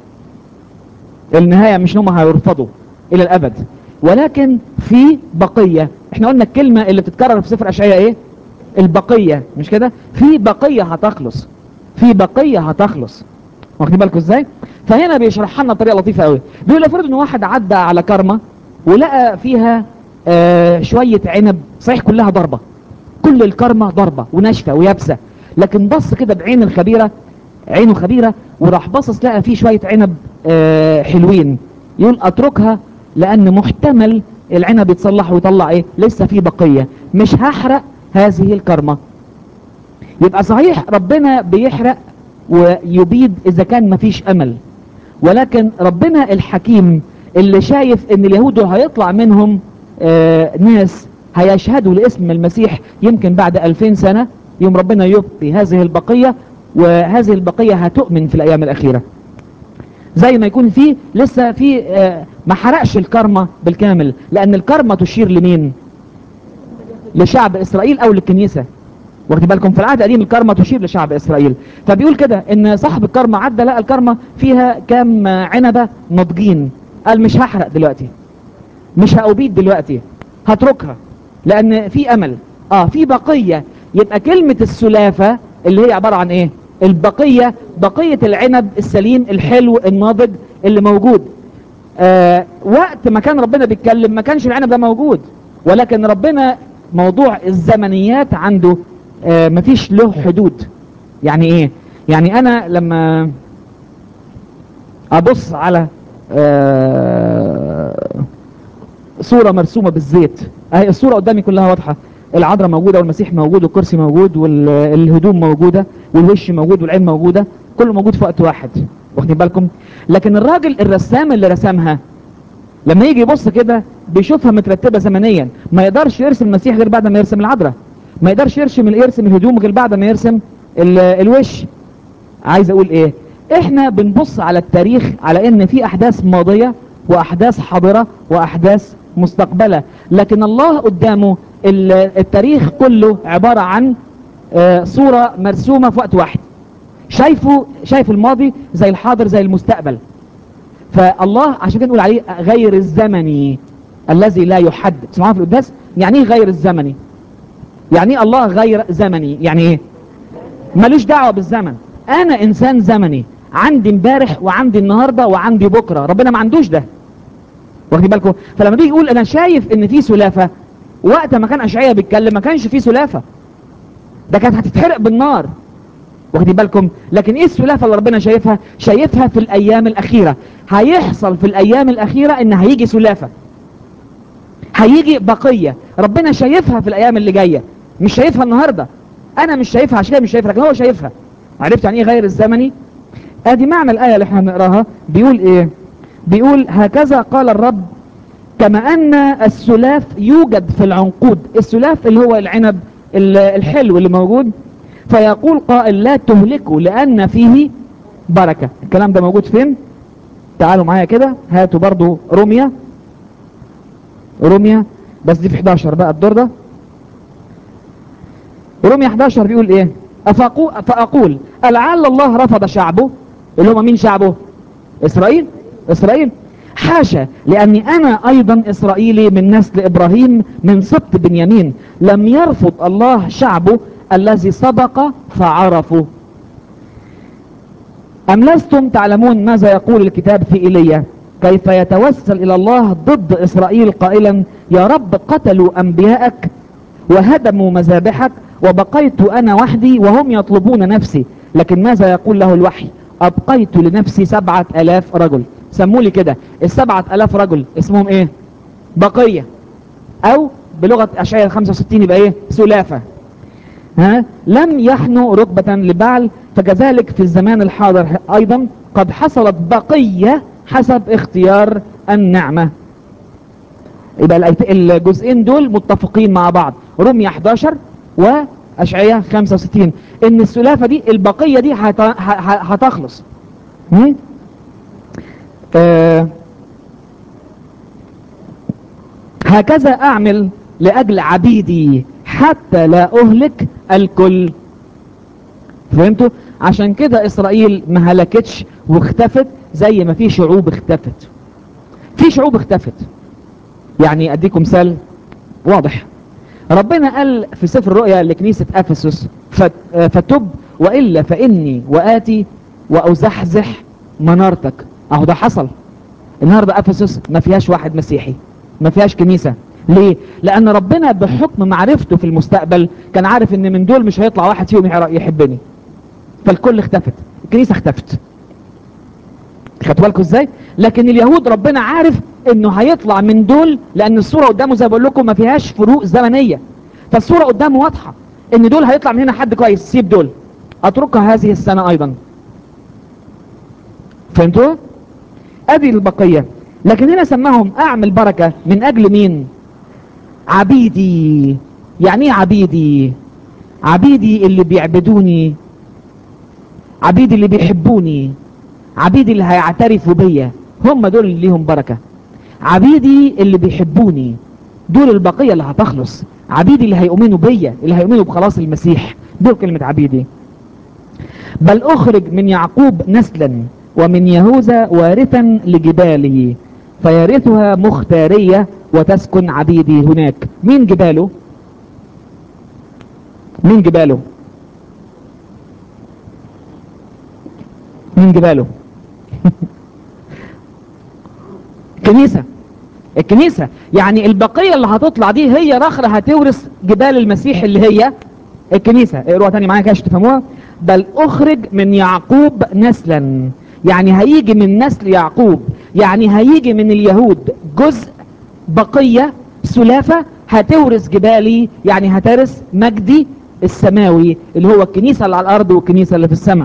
النهاية مش هم هيرفضوا الى الابد ولكن في بقية احنا قلنا الكلمة اللي بتتكرر في سفر اشعياء ايه البقية مش كده في بقية هتخلص في بقية هتخلص واخدين بالكم ازاي فهنا بيشرح لنا بطريقه لطيفه قوي بيقول افرض ان واحد عدى على كرمه ولقى فيها آه شويه عنب صحيح كلها ضربه كل الكرمه ضربه وناشفه ويابسه لكن بص كده بعين الخبيره عينه خبيره وراح باصص لقى فيه شويه عنب آه حلوين يقول اتركها لان محتمل العنب يتصلح ويطلع ايه لسه فيه بقيه مش هحرق هذه الكرمه يبقى صحيح ربنا بيحرق ويبيد اذا كان مفيش امل ولكن ربنا الحكيم اللي شايف ان اليهود دول هيطلع منهم آه ناس هيشهدوا لاسم المسيح يمكن بعد 2000 سنة يوم ربنا يبقي هذه البقية وهذه البقية هتؤمن في الايام الاخيرة زي ما يكون في لسه في آه ما حرقش الكرمة بالكامل لان الكرمة تشير لمين لشعب اسرائيل او للكنيسة واخدين بالكم في العهد القديم الكرمة تشير لشعب اسرائيل فبيقول كده ان صاحب الكرمة عدى لقى الكرمة فيها كام عنبة ناضجين قال مش هحرق دلوقتي مش هأبيد دلوقتي هتركها لان في امل اه في بقية يبقى كلمة السلافة اللي هي عبارة عن ايه البقية بقية العنب السليم الحلو الناضج اللي موجود آه وقت ما كان ربنا بيتكلم ما كانش العنب ده موجود ولكن ربنا موضوع الزمنيات عنده آه مفيش له حدود يعني ايه يعني انا لما ابص على آه صورة مرسومة بالزيت اهي الصورة قدامي كلها واضحة العذراء موجودة والمسيح موجود والكرسي موجود والهدوم موجودة والوش موجود والعين موجودة كله موجود في وقت واحد واخدين بالكم لكن الراجل الرسام اللي رسمها لما يجي يبص كده بيشوفها مترتبة زمنيا ما يقدرش يرسم المسيح غير بعد ما يرسم العذراء ما يقدرش يرسم يرسم الهدوم غير بعد ما يرسم ال- الوش عايز اقول ايه احنا بنبص على التاريخ على ان في احداث ماضية واحداث حاضرة واحداث مستقبلة لكن الله قدامه ال- التاريخ كله عبارة عن آه، صورة مرسومة في وقت واحد شايفه شايف الماضي زي الحاضر زي المستقبل فالله عشان كده نقول عليه غير الزمني الذي لا يحدد سمعوا في القداس يعني ايه غير الزمني يعني ايه الله غير زمني يعني ايه ملوش دعوة بالزمن انا انسان زمني عندي امبارح وعندي النهاردة وعندي بكرة ربنا ما عندوش ده واخدين بالكم فلما بيجي يقول انا شايف ان في سلافة وقت ما كان اشعياء بيتكلم ما كانش في سلافة ده كانت هتتحرق بالنار واخدين بالكم لكن ايه السلافة اللي ربنا شايفها شايفها في الايام الاخيرة هيحصل في الايام الاخيرة ان هيجي سلافة هيجي بقية ربنا شايفها في الايام اللي جاية مش شايفها النهاردة انا مش شايفها عشان كده مش شايفها لكن هو شايفها عرفت يعني ايه غير الزمني ادي معنى الايه اللي احنا بنقراها بيقول ايه بيقول هكذا قال الرب كما ان السلاف يوجد في العنقود السلاف اللي هو العنب ال- الحلو اللي موجود فيقول قائل لا تهلكوا لان فيه بركة الكلام ده موجود فين تعالوا معايا كده هاتوا برضو روميا روميا بس دي في 11 بقى الدور ده روميا 11 بيقول ايه أفقو فأقول ألعل الله رفض شعبه اللي هم مين شعبه إسرائيل إسرائيل حاشا لأني أنا أيضا إسرائيلي من نسل إبراهيم من سبط بنيامين لم يرفض الله شعبه الذي سبق فعرفوا أم لستم تعلمون ماذا يقول الكتاب في إيليا كيف يتوسل إلى الله ضد إسرائيل قائلا يا رب قتلوا أنبياءك وهدموا مذابحك وبقيت أنا وحدي وهم يطلبون نفسي لكن ماذا يقول له الوحي أبقيت لنفسي سبعة ألاف رجل سموا لي كده السبعة ألاف رجل اسمهم إيه بقية أو بلغة أشعياء 65 يبقى إيه سلافة ها لم يحنوا ركبة لبعل فكذلك في الزمان الحاضر أيضا قد حصلت بقية حسب اختيار النعمة يبقى الآيت- الجزئين دول متفقين مع بعض رمية 11 وأشعياء 65 ان السلافة دي البقية دي هت- ه- ه- هتخلص هم؟ آه هكذا اعمل لاجل عبيدي حتى لا اهلك الكل فهمتوا عشان كده اسرائيل ما هلكتش واختفت زي ما في شعوب اختفت في شعوب اختفت يعني اديكم مثال واضح ربنا قال في سفر الرؤيا لكنيسة افسس فت- آه، فتب والا فاني واتي وازحزح منارتك اهو ده حصل النهارده افسس ما فيهاش واحد مسيحي ما فيهاش كنيسه ليه لان ربنا بحكم معرفته في المستقبل كان عارف ان من دول مش هيطلع واحد فيهم يحر- يحبني فالكل اختفت الكنيسه اختفت خدتوا بالكم ازاي لكن اليهود ربنا عارف انه هيطلع من دول لان الصوره قدامه زي ما بقول لكم ما فيهاش فروق زمنيه فالصوره قدامه واضحه ان دول هيطلع من هنا حد كويس سيب دول اتركها هذه السنه ايضا فهمتوا ادي البقيه لكن هنا سماهم اعمل بركه من اجل مين عبيدي يعني ايه عبيدي عبيدي اللي بيعبدوني عبيدي اللي بيحبوني عبيدي اللي هيعترفوا بيا هم دول اللي ليهم بركة عبيدي اللي بيحبوني دول البقية اللي هتخلص عبيدي اللي هيؤمنوا بيا اللي هيؤمنوا بخلاص المسيح دول كلمة عبيدي بل اخرج من يعقوب نسلا ومن يهوذا وارثا لجباله فيرثها مختارية وتسكن عبيدي هناك مين جباله مين جباله مين جباله كنيسة الكنيسة يعني البقية اللي هتطلع دي هي رخرة هتورث جبال المسيح اللي هي الكنيسة اقروها تاني معايا كده عشان تفهموها بل اخرج من يعقوب نسلا يعني هيجي من نسل يعقوب يعني هيجي من اليهود جزء بقية سلافة هتورث جبالي يعني هترث مجدي السماوي اللي هو الكنيسة اللي على الارض والكنيسة اللي في السماء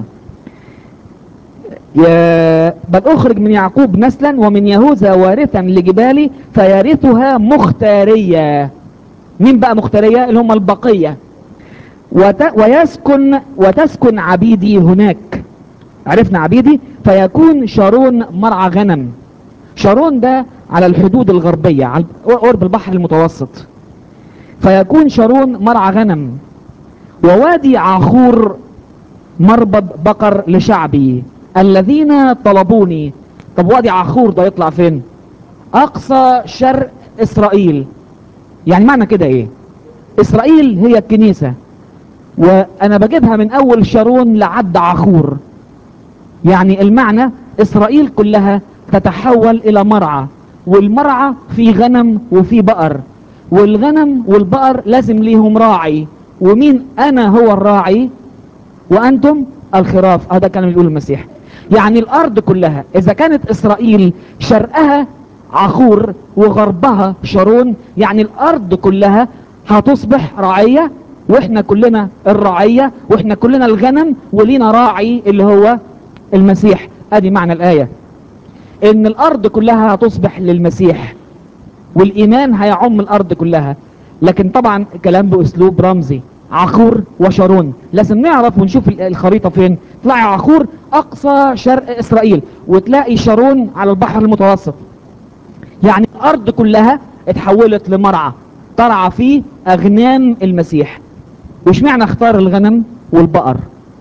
يا- بل اخرج من يعقوب نسلا ومن يهوذا وارثا لجبالي فيرثها مختارية مين بقى مختارية اللي هم البقية وت... ويسكن وتسكن عبيدي هناك عرفنا عبيدي فيكون شارون مرعى غنم شارون ده على الحدود الغربية على قرب البحر المتوسط فيكون شارون مرعى غنم ووادي عاخور مربض بقر لشعبي الذين طلبوني طب وادي عاخور ده يطلع فين اقصى شرق اسرائيل يعني معنى كده ايه اسرائيل هي الكنيسة وانا بجيبها من اول شارون لعد عاخور يعني المعنى اسرائيل كلها تتحول الى مرعى والمرعى في غنم وفي بقر والغنم والبقر لازم ليهم راعي ومين انا هو الراعي وانتم الخراف هذا كلام يقول المسيح يعني الارض كلها اذا كانت اسرائيل شرقها عخور وغربها شارون يعني الارض كلها هتصبح رعية واحنا كلنا الرعية واحنا كلنا الغنم ولينا راعي اللي هو المسيح ادي معنى الاية ان الارض كلها هتصبح للمسيح والايمان هيعم الارض كلها لكن طبعا كلام باسلوب رمزي عخور وشارون لازم نعرف ونشوف الخريطة فين تلاقي عخور اقصى شرق اسرائيل وتلاقي شارون على البحر المتوسط يعني الارض كلها اتحولت لمرعى ترعى فيه اغنام المسيح وش معنى اختار الغنم والبقر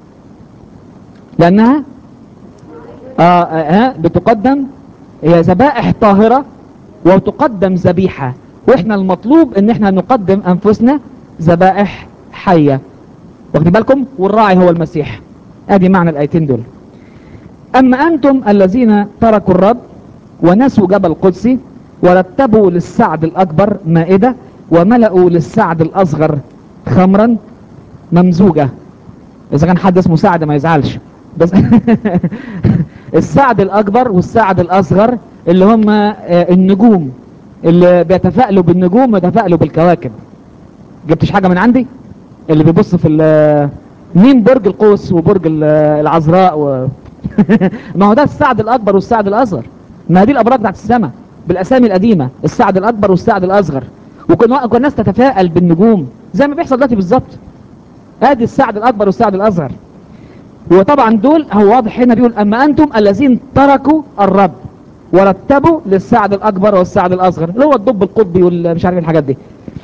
لانها آه آه بتقدم هي ذبائح طاهرة وتقدم ذبيحة واحنا المطلوب ان احنا نقدم انفسنا ذبائح حية واخدين بالكم والراعي هو المسيح ادي معنى الايتين دول اما انتم الذين تركوا الرب ونسوا جبل قدسي ورتبوا للسعد الاكبر مائدة وملأوا للسعد الاصغر خمرا ممزوجة اذا كان حد اسمه سعد ما يزعلش بس السعد الاكبر والسعد الاصغر اللي هم النجوم اللي بيتفائلوا بالنجوم ويتفائلوا بالكواكب جبتش حاجة من عندي اللي بيبص في مين برج القوس وبرج العذراء و... ما هو ده السعد الاكبر والسعد الاصغر ما دي الابراج بتاعت السماء بالاسامي القديمة السعد الاكبر والسعد الاصغر وكان الناس تتفائل بالنجوم زي ما بيحصل دلوقتي بالظبط ادي السعد الاكبر والسعد الاصغر وطبعا دول هو واضح هنا بيقول اما انتم الذين تركوا الرب ورتبوا للسعد الاكبر والسعد الاصغر اللي هو الدب القطبي والمش عارف الحاجات دي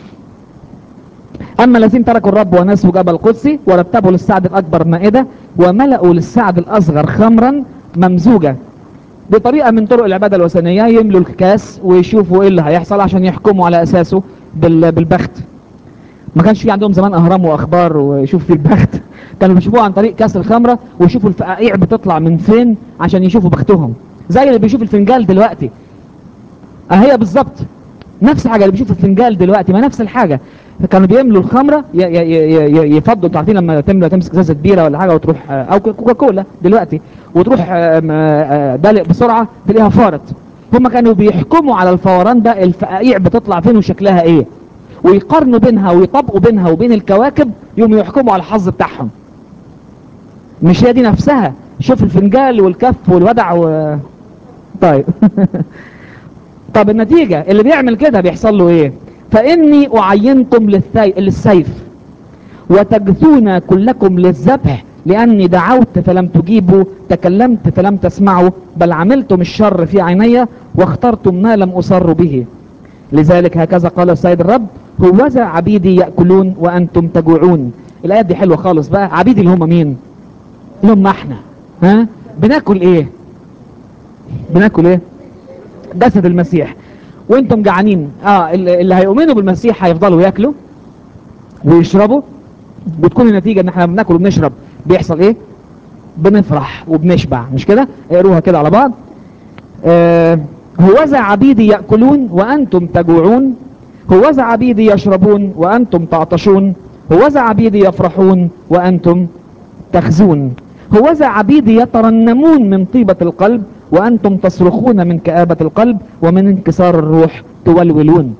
اما الذين تركوا الرب ونسوا جبل قدسي ورتبوا للسعد الاكبر مائدة وملأوا للسعد الاصغر خمرا ممزوجة بطريقة من طرق العبادة الوثنية يملوا الكاس ويشوفوا ايه اللي هيحصل عشان يحكموا على اساسه بالبخت ما كانش في عندهم زمان اهرام واخبار ويشوف في البخت كانوا بيشوفوه عن طريق كاس الخمرة ويشوفوا الفقاقيع بتطلع من فين عشان يشوفوا بختهم زي اللي بيشوف الفنجال دلوقتي اهي بالظبط نفس الحاجة اللي بيشوف الفنجال دلوقتي ما نفس الحاجة كانوا بيملوا الخمرة يفضوا انتوا عارفين لما تملى تمسك ازازة بيرة ولا حاجة وتروح او كوكا كولا دلوقتي وتروح دلق بسرعة تلاقيها فارت هم كانوا بيحكموا على الفوران ده الفقاقيع بتطلع فين وشكلها ايه ويقارنوا بينها ويطبقوا بينها وبين الكواكب يوم يحكموا على الحظ بتاعهم مش هي دي نفسها شوف الفنجال والكف والودع و... طيب طب النتيجة اللي بيعمل كده بيحصل له ايه فاني اعينكم للثي... للسيف وتجثون كلكم للذبح لاني دعوت فلم تجيبوا تكلمت فلم تسمعوا بل عملتم الشر في عيني واخترتم ما لم اصر به لذلك هكذا قال السيد الرب هوذا عبيدي يأكلون وأنتم تجوعون الآيات دي حلوة خالص بقى عبيدي اللي هم مين اللي هم احنا ها بناكل ايه بناكل ايه جسد المسيح وانتم جعانين اه اللي هيؤمنوا بالمسيح هيفضلوا ياكلوا ويشربوا وتكون النتيجة ان احنا بناكل وبنشرب بيحصل ايه بنفرح وبنشبع مش كده اقروها كده على بعض آه هوذا عبيدي يأكلون وأنتم تجوعون هوذا عبيدي يشربون وأنتم تعطشون هوذا عبيدي يفرحون وأنتم تخزون هوذا عبيدي يترنمون من طيبة القلب وأنتم تصرخون من كآبة القلب ومن انكسار الروح تولولون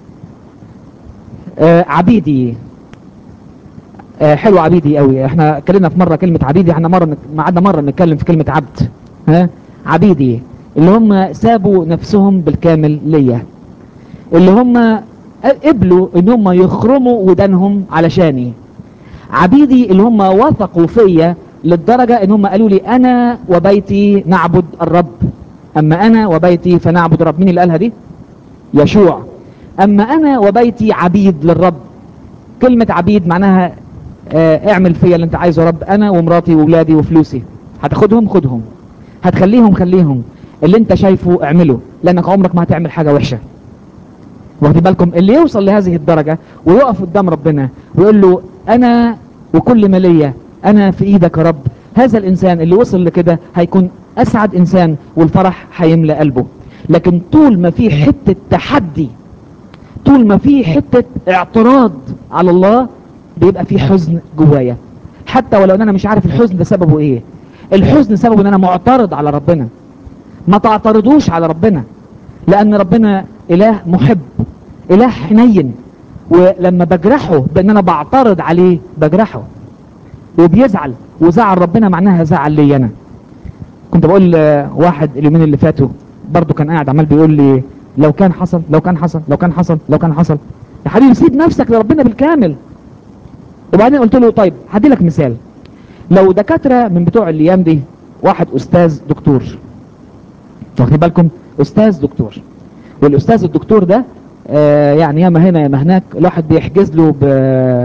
آه عبيدي آه حلو عبيدي قوي احنا اتكلمنا في مرة كلمة عبيدي احنا مرة ما عدنا مرة نتكلم في كلمة عبد ها عبيدي اللي هم سابوا نفسهم بالكامل ليا اللي هم قبلوا ان هم يخرموا ودانهم علشاني عبيدي اللي هم وثقوا فيا للدرجة ان هم قالوا لي انا وبيتي نعبد الرب اما انا وبيتي فنعبد الرب مين اللي قالها دي يشوع اما انا وبيتي عبيد للرب كلمة عبيد معناها اه اعمل فيا اللي انت عايزه يا رب انا ومراتي واولادي وفلوسي هتاخدهم خدهم هتخليهم خليهم اللي انت شايفه اعمله لانك عمرك ما هتعمل حاجة وحشة واخد بالكم اللي يوصل لهذه الدرجة ويقف قدام ربنا ويقول له انا وكل ما ليا انا في ايدك يا رب هذا الانسان اللي وصل لكده هيكون اسعد انسان والفرح هيملى قلبه لكن طول ما في حتة تحدي طول ما في حتة اعتراض على الله بيبقى في حزن جوايا حتى ولو ان انا مش عارف الحزن ده سببه ايه الحزن سببه ان انا معترض على ربنا ما تعترضوش على ربنا لان ربنا اله محب اله حنين ولما بجرحه بان انا بعترض عليه بجرحه وبيزعل وزعل ربنا معناها زعل لي انا كنت بقول واحد اليومين اللي فاتوا برضه كان قاعد عمال بيقول لي لو كان حصل لو كان حصل لو كان حصل لو كان حصل يا حبيبي سيب نفسك لربنا بالكامل وبعدين قلت له طيب هدي لك مثال لو دكاتره من بتوع الايام دي واحد استاذ دكتور واخدين بالكم استاذ دكتور والاستاذ الدكتور ده آه يعني ياما هنا ياما هناك الواحد بيحجز له ب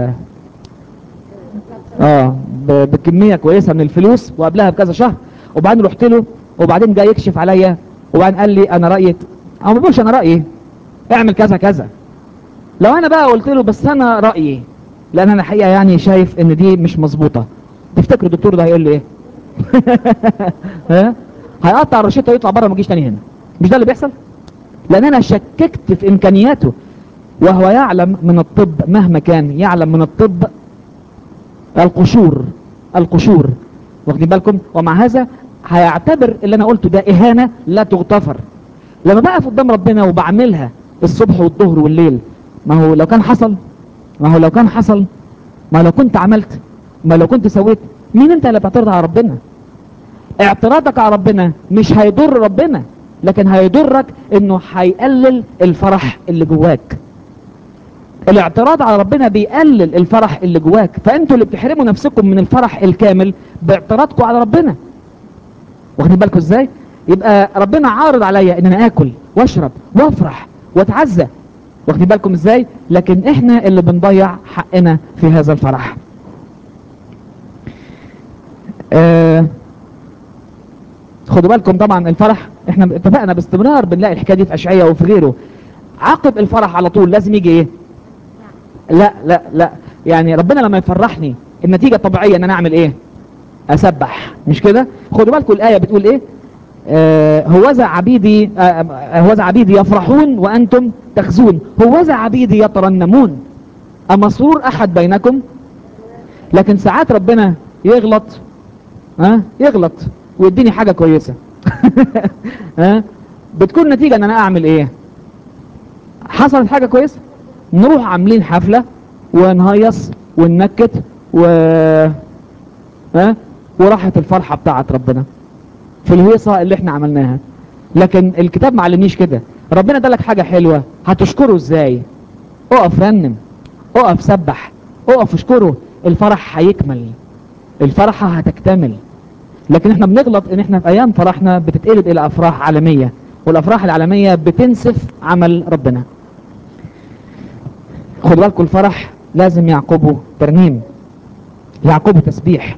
اه ب- بكميه كويسه من الفلوس وقبلها بكذا شهر وبعدين رحت له وبعدين جاي يكشف عليا وبعدين قال لي انا رايي او ما بقولش انا رايي اعمل كذا كذا لو انا بقى قلت له بس انا رايي لان انا حقيقه يعني شايف ان دي مش مظبوطه تفتكر الدكتور ده هيقول لي ايه ها هيقطع الروشته ويطلع بره ما يجيش تاني هنا مش ده اللي بيحصل لان انا شككت في امكانياته وهو يعلم من الطب مهما كان يعلم من الطب القشور القشور واخدين بالكم ومع هذا هيعتبر اللي انا قلته ده اهانه لا تغتفر لما بقف قدام ربنا وبعملها الصبح والظهر والليل ما هو لو كان حصل ما هو لو كان حصل ما لو كنت عملت ما لو كنت سويت مين انت اللي بتعترض على ربنا اعتراضك على ربنا مش هيضر ربنا لكن هيضرك انه هيقلل الفرح اللي جواك الاعتراض على ربنا بيقلل الفرح اللي جواك فانتوا اللي بتحرموا نفسكم من الفرح الكامل باعتراضكم على ربنا واخدين بالكم ازاي يبقى ربنا عارض عليا ان انا اكل واشرب وافرح واتعزى واخدين بالكم ازاي لكن احنا اللي بنضيع حقنا في هذا الفرح آه خدوا بالكم طبعا الفرح احنا اتفقنا باستمرار بنلاقي الحكايه دي في اشعياء وفي غيره عقب الفرح على طول لازم يجي ايه لا لا لا يعني ربنا لما يفرحني النتيجه الطبيعيه ان انا اعمل ايه اسبح مش كده خدوا بالكم الايه بتقول ايه آه هوذا عبيدي آه هوذا عبيدي يفرحون وانتم تخزون هوذا عبيدي يترنمون امسرور احد بينكم لكن ساعات ربنا يغلط ها أه؟ يغلط ويديني حاجه كويسه ها أه؟ بتكون نتيجه ان انا اعمل ايه حصلت حاجه كويسه نروح عاملين حفله ونهيص وننكت و ها وراحت الفرحه بتاعت ربنا في الهيصه اللي احنا عملناها لكن الكتاب ما علمنيش كده ربنا ادالك حاجه حلوه هتشكره ازاي اقف رنم اقف سبح اقف اشكره الفرح هيكمل الفرحه هتكتمل لكن احنا بنغلط ان احنا في ايام فرحنا بتتقلب الى افراح عالميه والافراح العالميه بتنسف عمل ربنا خدوا بالكم الفرح لازم يعقبه ترنيم يعقبه تسبيح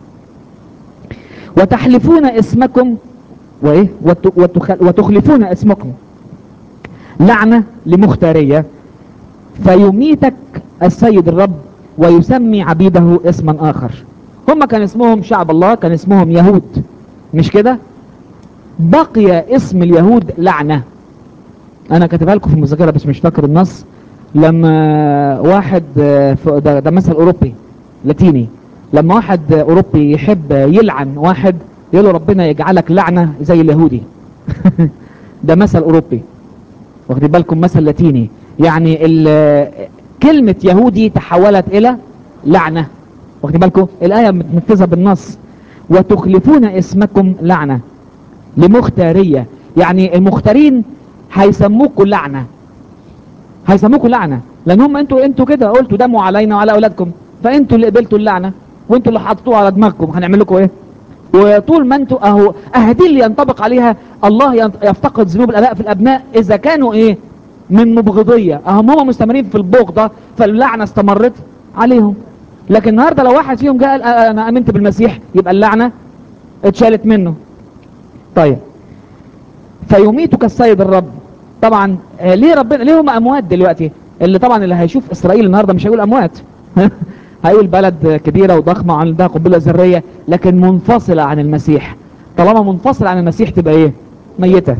وتحلفون اسمكم وايه وت- وتخ- وتخلفون اسمكم لعنة لمختارية فيميتك السيد الرب ويسمي عبيده اسما اخر هم كان اسمهم شعب الله كان اسمهم يهود مش كده بقي اسم اليهود لعنة انا كاتبها لكم في المذاكرة بس مش فاكر النص لما واحد آه، ف- ده, ده مثل اوروبي لاتيني لما واحد آه، اوروبي يحب يلعن واحد يقول له ربنا يجعلك لعنة زي اليهودي ده مثل اوروبي واخدين بالكم مثل لاتيني يعني ال- كلمة يهودي تحولت الى لعنة واخدين بالكم الآية متنفذة بالنص وتخلفون اسمكم لعنة لمختارية يعني المختارين هيسموكوا لعنة هيسموكوا لعنة لان هم انتوا انتوا كده قلتوا دموا علينا وعلى اولادكم فانتوا اللي قبلتوا اللعنه وانتوا اللي حطيتوها على دماغكم هنعمل لكم ايه وطول ما انتوا اهو اهدي اللي ينطبق عليها الله ينط- يفتقد ذنوب الاباء في الابناء اذا كانوا ايه من مبغضيه اهم هم مستمرين في البغضه فاللعنه استمرت عليهم لكن النهارده لو واحد فيهم جاء قال آه، انا امنت بالمسيح يبقى اللعنه اتشالت منه طيب فيميتك السيد الرب طبعا آه، ليه ربنا ليه هم اموات دلوقتي اللي طبعا اللي هيشوف اسرائيل النهارده مش هيقول اموات هيقول بلد كبيره وضخمه عندها قنبله ذريه لكن منفصله عن المسيح طالما منفصله عن المسيح تبقى ايه ميته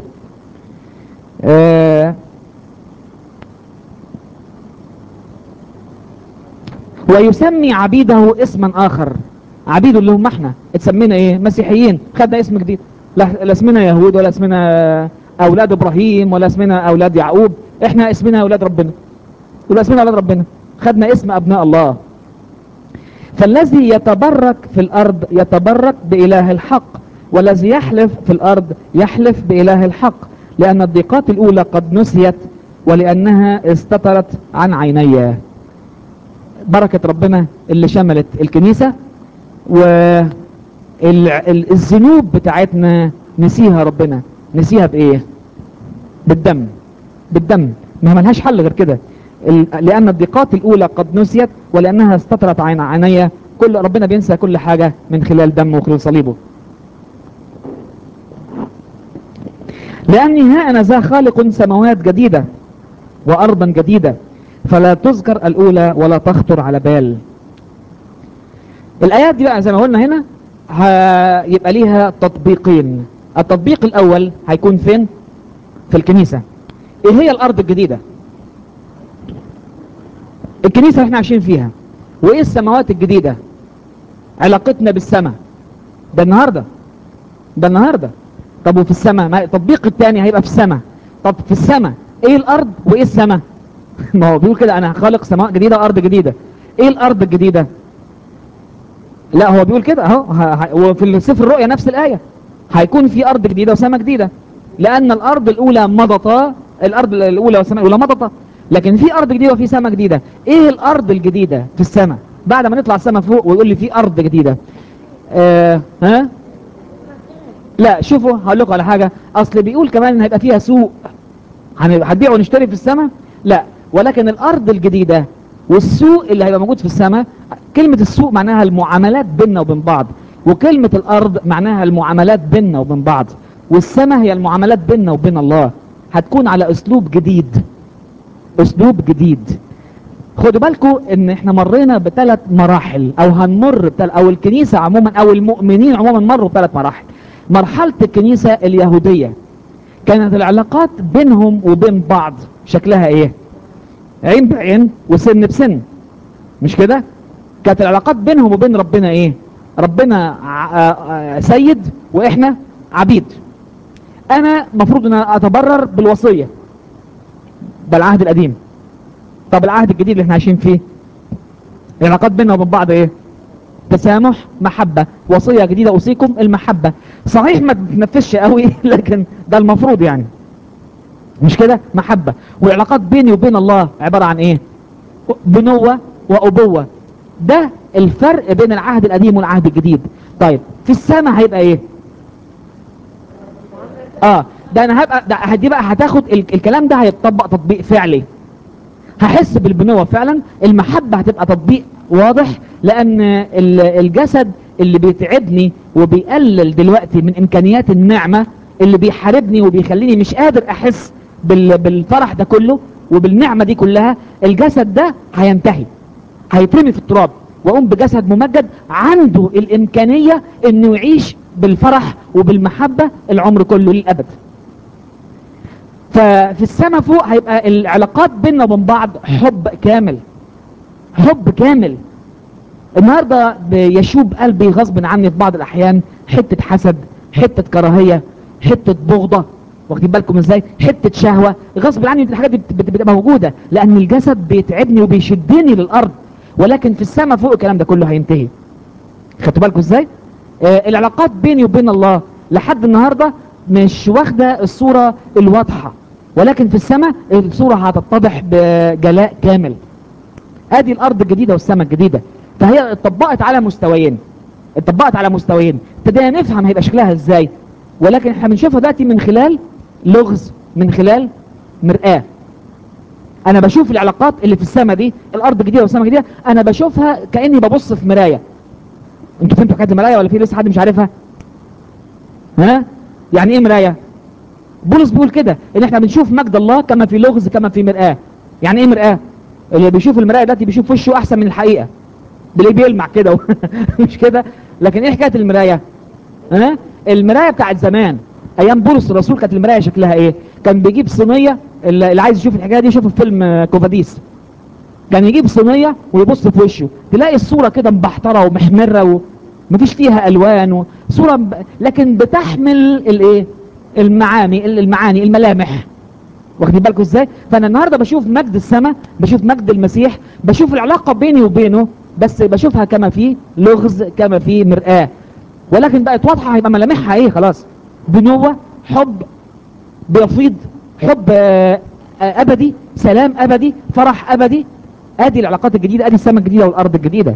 آه ويسمي عبيده اسما اخر عبيده اللي هم احنا اتسمينا ايه مسيحيين خدنا اسم جديد لا لا اسمنا يهود ولا اسمنا اولاد ابراهيم ولا اسمنا اولاد يعقوب احنا اسمنا اولاد ربنا ولا اسمنا اولاد ربنا خدنا اسم ابناء الله فالذي يتبرك في الارض يتبرك باله الحق والذي يحلف في الارض يحلف باله الحق لان الضيقات الاولى قد نسيت ولانها استترت عن عينيه بركة ربنا اللي شملت الكنيسة والذنوب بتاعتنا نسيها ربنا نسيها بايه بالدم بالدم ما ملهاش حل غير كده ال- لان الضيقات الاولى قد نسيت ولانها استترت عين عينيا كل ربنا بينسى كل حاجة من خلال دمه وخلال صليبه لاني ها انا ذا خالق سماوات جديدة وارضا جديدة فلا تذكر الاولى ولا تخطر على بال الايات دي بقى زي ما قلنا هنا هيبقى ليها تطبيقين التطبيق الاول هيكون فين في الكنيسة ايه هي الارض الجديدة الكنيسة اللي احنا عايشين فيها وايه السماوات الجديدة علاقتنا بالسماء ده النهاردة ده النهاردة طب وفي السماء ما التطبيق الثاني هيبقى في السماء طب في السماء ايه الارض وايه السماء ما هو بيقول كده انا خالق سماء جديدة وارض جديدة ايه الارض الجديدة لا هو بيقول كده اهو ه- ه- وفي سفر الرؤيا نفس الايه هيكون في ارض جديده وسماء جديده لان الارض الاولى مضت الارض الاولى والسماء الاولى مضت لكن في ارض جديده وفي سماء جديده ايه الارض الجديده في السماء بعد ما نطلع السماء فوق ويقول لي في ارض جديده آه ها لا شوفوا هقول لكم على حاجه اصل بيقول كمان ان هيبقى فيها سوق هن- هنبيع ونشتري في السماء لا ولكن الارض الجديده والسوق اللي هيبقى موجود في السماء كلمه السوق معناها المعاملات بيننا وبين بعض وكلمه الارض معناها المعاملات بيننا وبين بعض والسماء هي المعاملات بيننا وبين الله هتكون على اسلوب جديد اسلوب جديد خدوا بالكم ان احنا مرينا بثلاث مراحل او هنمر بتل... او الكنيسه عموما او المؤمنين عموما مروا بثلاث مراحل مرحله الكنيسه اليهوديه كانت العلاقات بينهم وبين بعض شكلها ايه عين بعين وسن بسن مش كده كانت العلاقات بينهم وبين ربنا ايه ربنا ع- آ- آ- سيد واحنا عبيد انا مفروض ان أنا اتبرر بالوصيه ده العهد القديم طب العهد الجديد اللي احنا عايشين فيه العلاقات بيننا وبين بعض ايه تسامح محبة وصية جديدة أوصيكم المحبة صحيح ما تنفذش قوي لكن ده المفروض يعني مش كده محبة والعلاقات بيني وبين الله عبارة عن ايه بنوة وأبوة ده الفرق بين العهد القديم والعهد الجديد طيب في السماء هيبقى ايه اه ده انا هبقى ده دي بقى هتاخد ال- الكلام ده هيتطبق تطبيق فعلي هحس بالبنوة فعلا المحبة هتبقى تطبيق واضح لان ال- الجسد اللي بيتعبني وبيقلل دلوقتي من امكانيات النعمة اللي بيحاربني وبيخليني مش قادر احس بال- بالفرح ده كله وبالنعمة دي كلها الجسد ده هينتهي هيترمي في التراب واقوم بجسد ممجد عنده الامكانية انه يعيش بالفرح وبالمحبة العمر كله للابد ففي السماء فوق هيبقى العلاقات بيننا وبين بعض حب كامل حب كامل النهارده بيشوب قلبي غصب عني في بعض الاحيان حته حسد حته كراهيه حته بغضه واخدين بالكم ازاي حته شهوه غصب عني الحاجات دي بت- بت- بتبقى موجوده لان الجسد بيتعبني وبيشدني للارض ولكن في السماء فوق الكلام ده كله هينتهي خدتوا بالكم ازاي آه العلاقات بيني وبين الله لحد النهارده مش واخده الصوره الواضحه ولكن في السماء الصوره هتتضح بجلاء كامل ادي الارض الجديده والسماء الجديده فهي اتطبقت على مستويين اتطبقت على مستويين ابتدينا نفهم هيبقى شكلها ازاي ولكن احنا بنشوفها دلوقتي من خلال لغز من خلال مرآة انا بشوف العلاقات اللي في السماء دي الارض الجديده والسماء الجديده انا بشوفها كاني ببص في مرايه انتوا فهمتوا حكايه المرايه ولا في لسه حد مش عارفها ها يعني ايه مرايه بولس بيقول كده ان احنا بنشوف مجد الله كما في لغز كما في مرآة يعني ايه مرآة اللي بيشوف المرايه دلوقتي بيشوف وشه احسن من الحقيقه بلاقيه بيلمع كده مش كده لكن ايه حكايه المرايه ها المرايه بتاعت زمان ايام بولس الرسول كانت المرايه شكلها ايه كان بيجيب صينيه اللي اللي عايز يشوف الحكايه دي يشوف فيلم آه، كوفاديس كان يجيب صينيه ويبص في وشه تلاقي الصوره كده مبحتره ومحمره ومفيش فيها الوان وصوره ب... لكن بتحمل الايه المعاني المعاني الملامح واخدين بالكم ازاي فانا النهارده بشوف مجد السماء بشوف مجد المسيح بشوف العلاقه بيني وبينه بس بشوفها كما في لغز كما في مرآة ولكن بقت واضحه هيبقى ملامحها ايه خلاص بنوه حب بيفيض حب آه، آه، ابدي سلام ابدي فرح ابدي ادي العلاقات الجديده ادي السماء الجديده والارض الجديده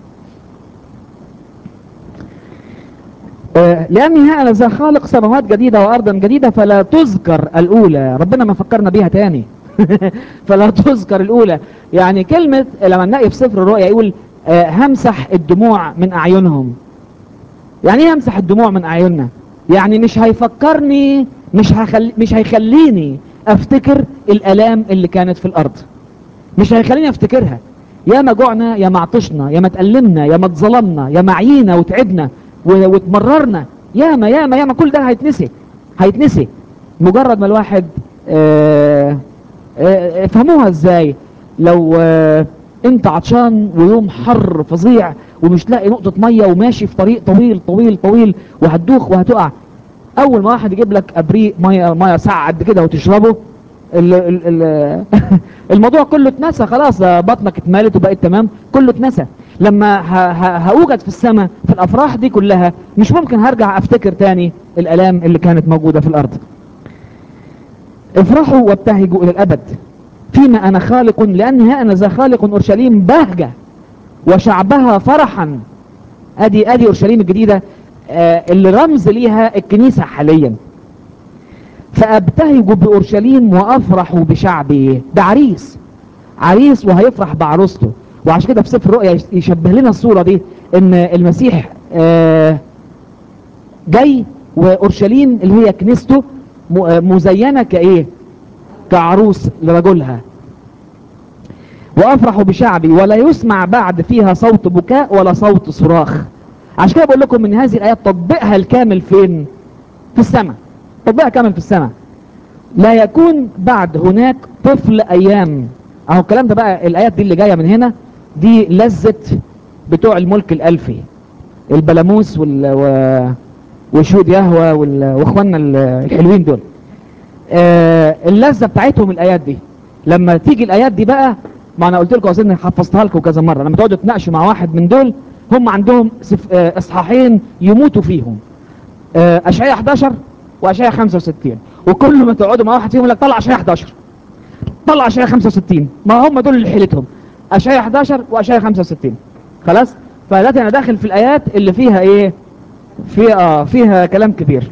آه، لاني ها ذا خالق سماوات جديده وارضا جديده فلا تذكر الاولى ربنا ما فكرنا بيها تاني فلا تذكر الاولى يعني كلمه لما نلاقي في سفر الرؤيا يقول آه، همسح الدموع من اعينهم يعني ايه همسح الدموع من اعيننا يعني مش هيفكرني مش هخل... مش هيخليني افتكر الالام اللي كانت في الارض مش هيخليني افتكرها يا ما جوعنا يا ما عطشنا يا ما اتألمنا يا ما اتظلمنا يا ما عينا وتعبنا و- واتمررنا يا ما يا ما يا ما كل ده هيتنسي هيتنسي مجرد ما الواحد آه، آه، افهموها ازاي لو آه، انت عطشان ويوم حر فظيع ومش لاقي نقطة مية وماشي في طريق طويل طويل طويل وهتدوخ وهتقع اول ما واحد يجيب لك ابريق ميه ميه ساعه قد كده وتشربه ال ال ال الموضوع كله اتنسى خلاص بطنك اتملت وبقت تمام كله اتنسى لما ه- ه- هوجد في السماء في الافراح دي كلها مش ممكن هرجع افتكر تاني الالام اللي كانت موجوده في الارض افرحوا وابتهجوا الى الابد فيما انا خالق لاني ها انا ذا خالق اورشليم بهجه وشعبها فرحا ادي ادي اورشليم الجديده آه، اللي رمز ليها الكنيسه حاليا فابتهج باورشليم وافرح بشعبي ده عريس عريس وهيفرح بعروسته وعشان كده في سفر الرؤيا يشبه لنا الصوره دي ان المسيح آه، جاي واورشليم اللي هي كنيسته م- آه، مزينه كايه كعروس لرجلها وافرح بشعبي ولا يسمع بعد فيها صوت بكاء ولا صوت صراخ عشان كده بقول لكم ان هذه الايات تطبيقها الكامل فين في السماء تطبيقها كامل في السماء لا يكون بعد هناك طفل ايام اهو الكلام ده بقى الايات دي اللي جايه من هنا دي لذة بتوع الملك الالفي البلاموس وال و... وشهود يهوى وال... واخواننا ال- الحلوين دول آه اللذة بتاعتهم الايات دي لما تيجي الايات دي بقى ما انا قلت لكم اظن حفظتها لكم كذا مره لما تقعدوا تناقشوا مع واحد من دول هم عندهم سف... آه اصحاحين يموتوا فيهم آه اشعياء 11 واشعياء 65 وكل ما تقعدوا مع واحد فيهم يقول لك طلع اشعياء 11 طلع اشعياء 65 ما هم دول اللي حيلتهم اشعياء 11 واشعياء 65 خلاص فدلوقتي انا داخل في الايات اللي فيها ايه فيها آه فيها كلام كبير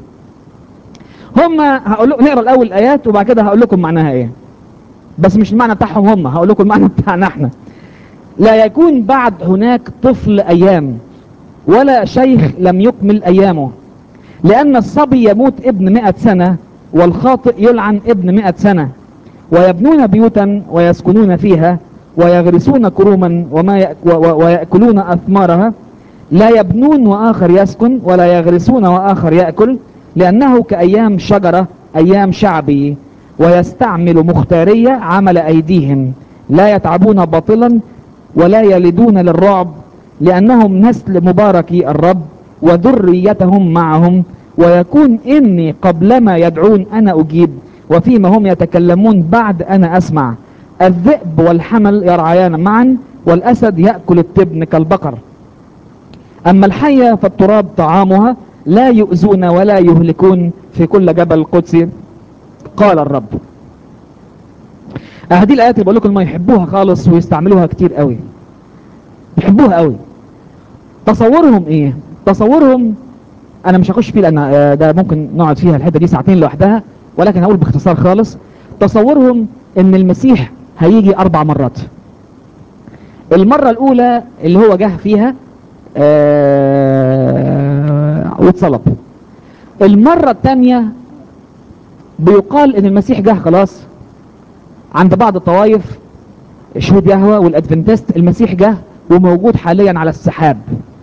هم هقول لكم نقرا الاول الايات وبعد كده هقول لكم معناها ايه بس مش المعنى بتاعهم هم هقول لكم المعنى بتاعنا احنا لا يكون بعد هناك طفل ايام ولا شيخ لم يكمل ايامه لان الصبي يموت ابن مئة سنة والخاطئ يلعن ابن مئة سنة ويبنون بيوتا ويسكنون فيها ويغرسون كروما وما يأك و- و- ويأكلون أثمارها لا يبنون وآخر يسكن ولا يغرسون وآخر يأكل لأنه كأيام شجرة أيام شعبي ويستعمل مختارية عمل أيديهم لا يتعبون باطلا ولا يلدون للرعب لأنهم نسل مباركي الرب وذريتهم معهم ويكون إني قبلما يدعون أنا أجيب وفيما هم يتكلمون بعد أنا أسمع الذئب والحمل يرعيان معا والأسد يأكل التبن كالبقر أما الحية فالتراب طعامها لا يؤذون ولا يهلكون في كل جبل قدسي قال الرب هذه الآيات اللي بقول لكم ما يحبوها خالص ويستعملوها كتير قوي بيحبوها قوي تصورهم ايه تصورهم انا مش هخش فيه لان آه، ده ممكن نقعد فيها الحته دي ساعتين لوحدها ولكن هقول باختصار خالص تصورهم ان المسيح هيجي اربع مرات المره الاولى اللي هو جه فيها آه واتصلب المره الثانيه بيقال ان المسيح جه خلاص عند بعض الطوائف شهود يهوى والادفنتست المسيح جه وموجود حاليا على السحاب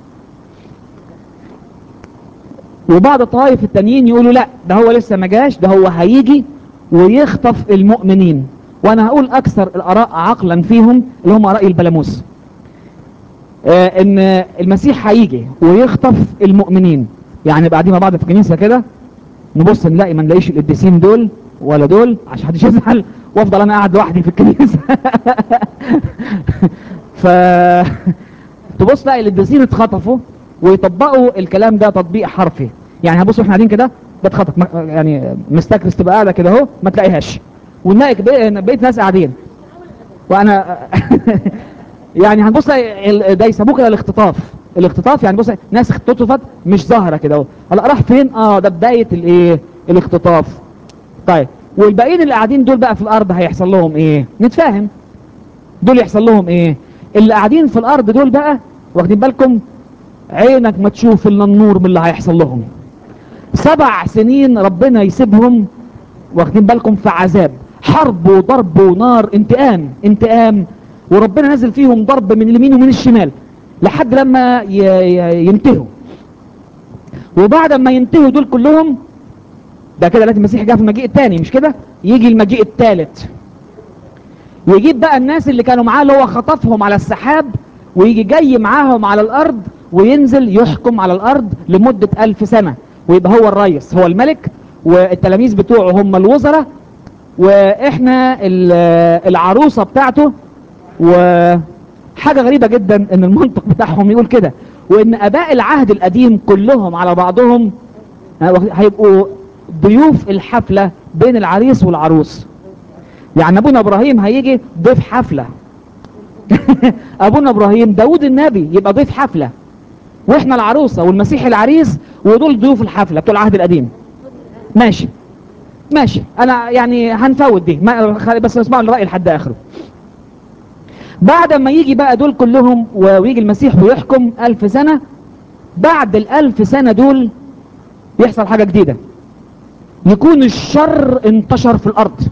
وبعض الطوائف التانيين يقولوا لا ده هو لسه ما جاش ده هو هيجي ويخطف المؤمنين وانا هقول اكثر الاراء عقلا فيهم اللي هم راي البلاموس آه ان المسيح هيجي ويخطف المؤمنين يعني بعدين مع بعض في الكنيسه كده نبص نلاقي ما نلاقيش القديسين دول ولا دول عشان محدش يزعل وافضل انا قاعد لوحدي في الكنيسه ف تبص تلاقي القديسين اتخطفوا ويطبقوا الكلام ده تطبيق حرفي يعني هبصوا احنا قاعدين كده بتخطف ما- يعني مستكرس تبقى قاعده كده اهو ما تلاقيهاش ونلاقي بقيت بقيت ناس قاعدين وانا يعني هنبص تلاقي ال- ده يسموه كده الاختطاف الاختطاف يعني بص ناس اختطفت مش ظاهره كده اهو هلا راح فين اه ده بدايه الايه الاختطاف طيب والباقيين اللي قاعدين دول بقى في الارض هيحصل لهم ايه نتفاهم دول يحصل لهم ايه اللي قاعدين في الارض دول بقى واخدين بالكم عينك ما تشوف الا النور من اللي هيحصل لهم سبع سنين ربنا يسيبهم واخدين بالكم في عذاب حرب وضرب ونار انتقام انتقام وربنا نزل فيهم ضرب من اليمين ومن الشمال لحد لما ي- ي- ينتهوا وبعد ما ينتهوا دول كلهم ده كده لازم المسيح جه في المجيء الثاني مش كده يجي المجيء الثالث يجيب بقى الناس اللي كانوا معاه اللي هو خطفهم على السحاب ويجي جاي معاهم على الارض وينزل يحكم على الارض لمدة الف سنة ويبقى هو الرئيس هو الملك والتلاميذ بتوعه هم الوزراء واحنا ال- العروسة بتاعته وحاجة غريبة جدا ان المنطق بتاعهم يقول كده وان اباء العهد القديم كلهم على بعضهم هيبقوا ضيوف الحفلة بين العريس والعروس يعني ابونا ابراهيم هيجي ضيف حفلة ابونا ابراهيم داود النبي يبقى ضيف حفلة واحنا العروسة والمسيح العريس ودول ضيوف الحفلة بتوع العهد القديم ماشي ماشي انا يعني هنفوت دي ما خلي- بس اسمعوا الرأي لحد اخره بعد ما يجي بقى دول كلهم و- ويجي المسيح ويحكم الف سنة بعد الالف سنة دول يحصل حاجة جديدة يكون الشر انتشر في الارض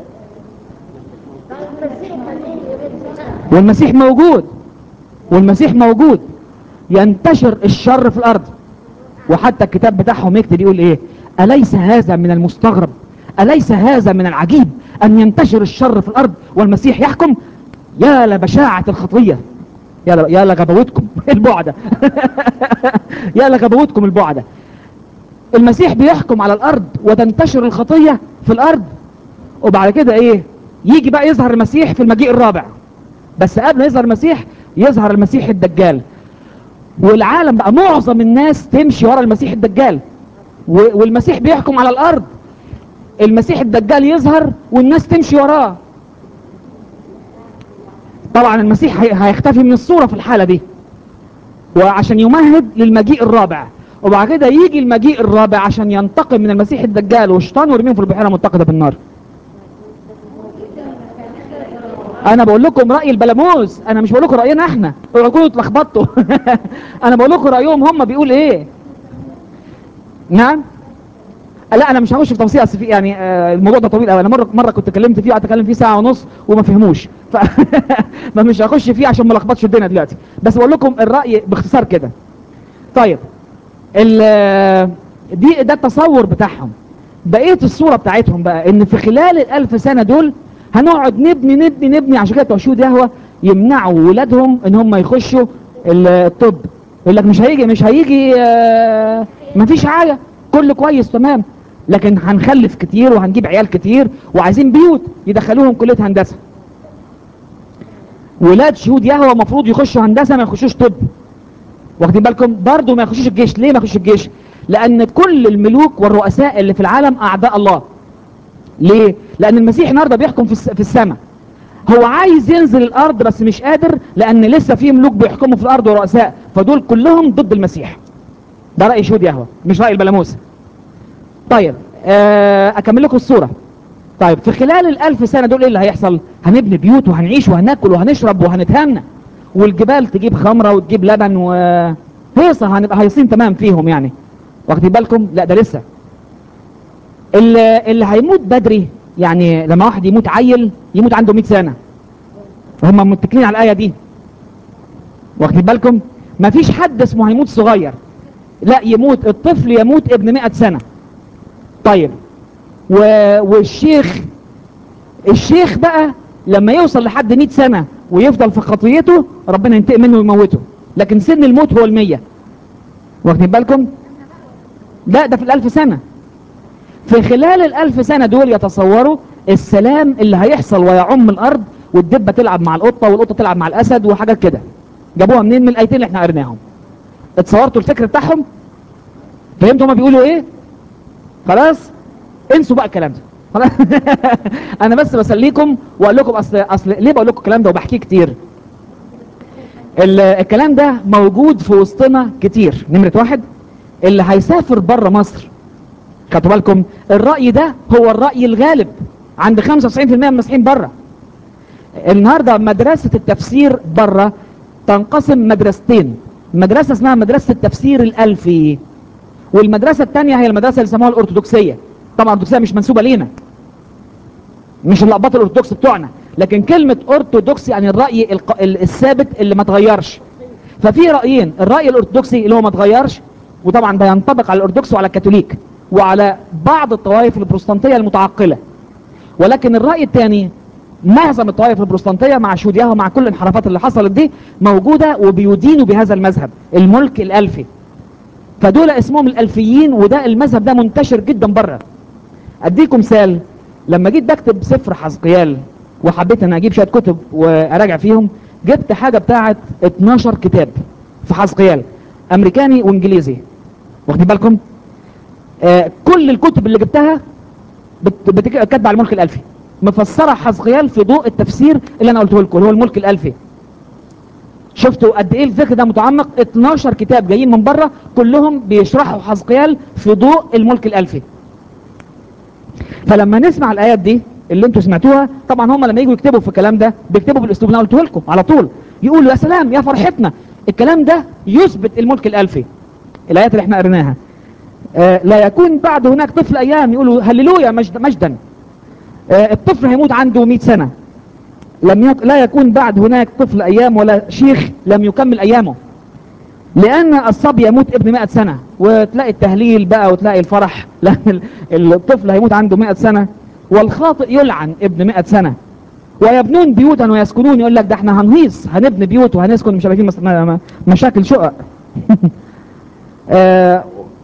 والمسيح موجود والمسيح موجود ينتشر الشر في الارض وحتى الكتاب بتاعهم يكتب يقول ايه اليس هذا من المستغرب اليس هذا من العجيب ان ينتشر الشر في الارض والمسيح يحكم يا لبشاعة الخطية يا ل- يا لغباوتكم البعدة يا لغباوتكم البعدة المسيح بيحكم على الارض وتنتشر الخطية في الارض وبعد كده ايه يجي بقى يظهر المسيح في المجيء الرابع بس قبل ما يظهر المسيح يظهر المسيح الدجال والعالم بقى معظم الناس تمشي ورا المسيح الدجال و- والمسيح بيحكم على الارض المسيح الدجال يظهر والناس تمشي وراه طبعا المسيح هي- هيختفي من الصورة في الحالة دي وعشان يمهد للمجيء الرابع وبعد كده يجي المجيء الرابع عشان ينتقم من المسيح الدجال والشيطان ويرميهم في البحيرة المتقدة بالنار انا بقول لكم راي البلاموس انا مش بقول لكم راينا احنا اوعوا تكونوا اتلخبطتوا انا بقول لكم رايهم هم بيقول ايه نعم لا انا مش هخش في تفاصيل اصل في يعني آه، الموضوع ده طويل قوي انا مره مره كنت اتكلمت فيه قعدت اتكلم فيه ساعه ونص وما فهموش ف ما مش هخش فيه عشان ما لخبطش الدنيا دلوقتي بس بقول لكم الراي باختصار كده طيب ال دي ده التصور بتاعهم بقيه الصوره بتاعتهم بقى ان في خلال الالف سنه دول هنقعد نبني نبني نبني عشان كده بتوع شهود يهوى يمنعوا ولادهم ان هم يخشوا ال- الطب يقول لك مش هيجي مش هيجي آه، مفيش حاجه كله كويس تمام لكن هنخلف كتير وهنجيب عيال كتير وعايزين بيوت يدخلوهم كليه هندسه ولاد شهود يهوى المفروض يخشوا هندسه ما يخشوش طب واخدين بالكم برضه ما يخشوش الجيش ليه ما يخشوش الجيش لان كل الملوك والرؤساء اللي في العالم اعداء الله ليه لان المسيح النهارده بيحكم في الس- في السماء هو عايز ينزل الارض بس مش قادر لان لسه في ملوك بيحكموا في الارض ورؤساء فدول كلهم ضد المسيح ده رأي شهود يهوه مش رأي البلاموس طيب آه، اكمل لكم الصورة طيب في خلال الالف سنة دول ايه اللي هيحصل هنبني بيوت وهنعيش وهناكل وهنشرب وهنتهنى والجبال تجيب خمرة وتجيب لبن و هيصة هنبقى هيصين تمام فيهم يعني واخدين بالكم لا ده لسه اللي, اللي هيموت بدري يعني لما واحد يموت عيل يموت عنده 100 سنة وهم متكلين على الآية دي واخدين بالكم مفيش حد اسمه هيموت صغير لا يموت الطفل يموت ابن 100 سنة طيب و... والشيخ الشيخ بقى لما يوصل لحد 100 سنة ويفضل في خطيته ربنا ينتقم منه ويموته لكن سن الموت هو المية واخدين بالكم لا ده في الألف سنة في خلال الألف سنة دول يتصوروا السلام اللي هيحصل ويعم الأرض والدبة تلعب مع القطة والقطة تلعب مع الأسد وحاجات كده جابوها منين من الآيتين اللي احنا قريناهم اتصورتوا الفكر بتاعهم فهمتوا هما بيقولوا ايه خلاص انسوا بقى الكلام ده خلاص انا بس بسليكم واقول لكم اصل اصل ليه بقول لكم الكلام ده وبحكيه كتير ال- الكلام ده موجود في وسطنا كتير نمرة واحد اللي هيسافر بره مصر خدوا بالكم الرأي ده هو الرأي الغالب عند 95% من المسيحيين بره النهاردة مدرسة التفسير بره تنقسم مدرستين مدرسة اسمها مدرسة التفسير الألفي والمدرسة الثانية هي المدرسة اللي سموها الأرثوذكسية طبعا الأرثوذكسية مش منسوبة لينا مش اللقبات الأرثوذكس بتوعنا لكن كلمة أرثوذكس يعني الرأي الق- ال- الثابت اللي ما تغيرش ففي رأيين الرأي الأرثوذكسي اللي هو ما تغيرش وطبعا ده ينطبق على الأرثوذكس وعلى الكاثوليك وعلى بعض الطوائف البروتستانتية المتعقلة ولكن الرأي الثاني معظم الطوائف البروتستانتية مع شهوديها ومع كل الانحرافات اللي حصلت دي موجودة وبيدينوا بهذا المذهب الملك الألفي فدول اسمهم الألفيين وده المذهب ده منتشر جدا بره أديكم مثال لما جيت بكتب سفر حزقيال وحبيت ان اجيب شويه كتب واراجع فيهم جبت حاجه بتاعه 12 كتاب في حزقيال امريكاني وانجليزي واخدين بالكم آه كل الكتب اللي جبتها بت- بت- كاتبه على الملك الالفي مفسره حزقيال في ضوء التفسير اللي انا قلته لكم اللي هو الملك الالفي شفتوا قد ايه الفكر ده متعمق 12 كتاب جايين من بره كلهم بيشرحوا حزقيال في ضوء الملك الالفي فلما نسمع الايات دي اللي انتوا سمعتوها طبعا هم لما يجوا يكتبوا في الكلام ده بيكتبوا بالاسلوب اللي انا قلته لكم على طول يقولوا يا سلام يا فرحتنا الكلام ده يثبت الملك الالفي الايات اللي احنا قريناها آه لا يكون بعد هناك طفل ايام يقولوا هللويا مجد مجدا آه الطفل هيموت عنده 100 سنه لم يك... لا يكون بعد هناك طفل ايام ولا شيخ لم يكمل ايامه لان الصبي يموت ابن 100 سنه وتلاقي التهليل بقى وتلاقي الفرح لان ال- الطفل هيموت عنده 100 سنه والخاطئ يلعن ابن 100 سنه ويبنون بيوتا ويسكنون يقول لك ده احنا هنهيص هنبني بيوت وهنسكن مش عارفين مس- م- م- مشاكل شقق آه،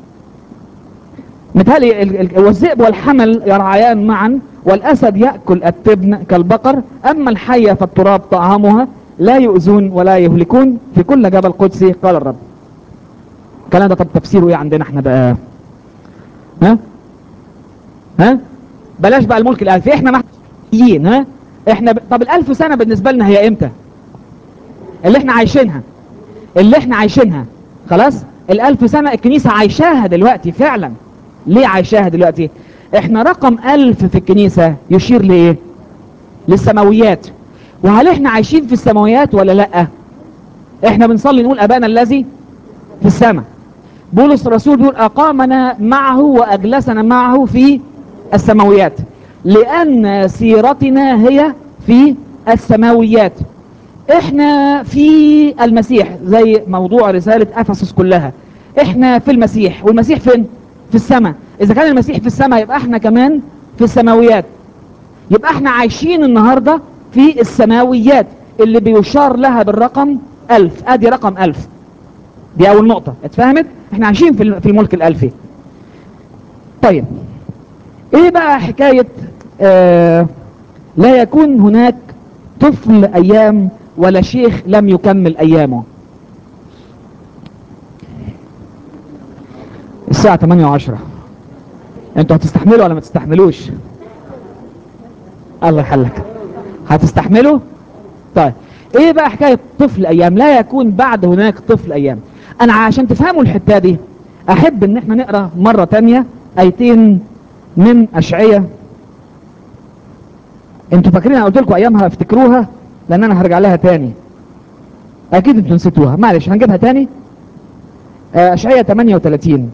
متهيألي ال- ال- والذئب والحمل يرعيان معا والأسد يأكل التبن كالبقر أما الحية فالتراب طعامها لا يؤذون ولا يهلكون في كل جبل قدسي قال الرب الكلام ده طب تفسيره ايه عندنا احنا بقى ها ها بلاش بقى الملك الالفي احنا محتاجين ها احنا ب... طب الالف سنة بالنسبة لنا هي امتى اللي احنا عايشينها اللي احنا عايشينها خلاص الالف سنة الكنيسة عايشاها دلوقتي فعلا ليه عايشاها دلوقتي احنا رقم الف في الكنيسة يشير لايه للسماويات وهل احنا عايشين في السماويات ولا لا احنا بنصلي نقول ابانا الذي في السماء بولس الرسول بيقول اقامنا معه واجلسنا معه في السماويات لان سيرتنا هي في السماويات احنا في المسيح زي موضوع رسالة افسس كلها احنا في المسيح والمسيح فين في السماء اذا كان المسيح في السماء يبقى احنا كمان في السماويات يبقى احنا عايشين النهاردة في السماويات اللي بيشار لها بالرقم الف ادي رقم الف دي اول نقطة اتفهمت احنا عايشين في في الملك الالفي طيب ايه بقى حكاية آه لا يكون هناك طفل ايام ولا شيخ لم يكمل ايامه الساعة 8 و10 انتوا هتستحملوا ولا ما تستحملوش الله يحلك هتستحمله طيب ايه بقى حكاية طفل ايام لا يكون بعد هناك طفل ايام انا عشان تفهموا الحتة دي احب ان احنا نقرأ مرة تانية ايتين من اشعية انتوا فاكرين انا قلت لكم ايامها افتكروها لان انا هرجع لها تاني اكيد انتوا نسيتوها معلش هنجيبها تاني آه، اشعية 38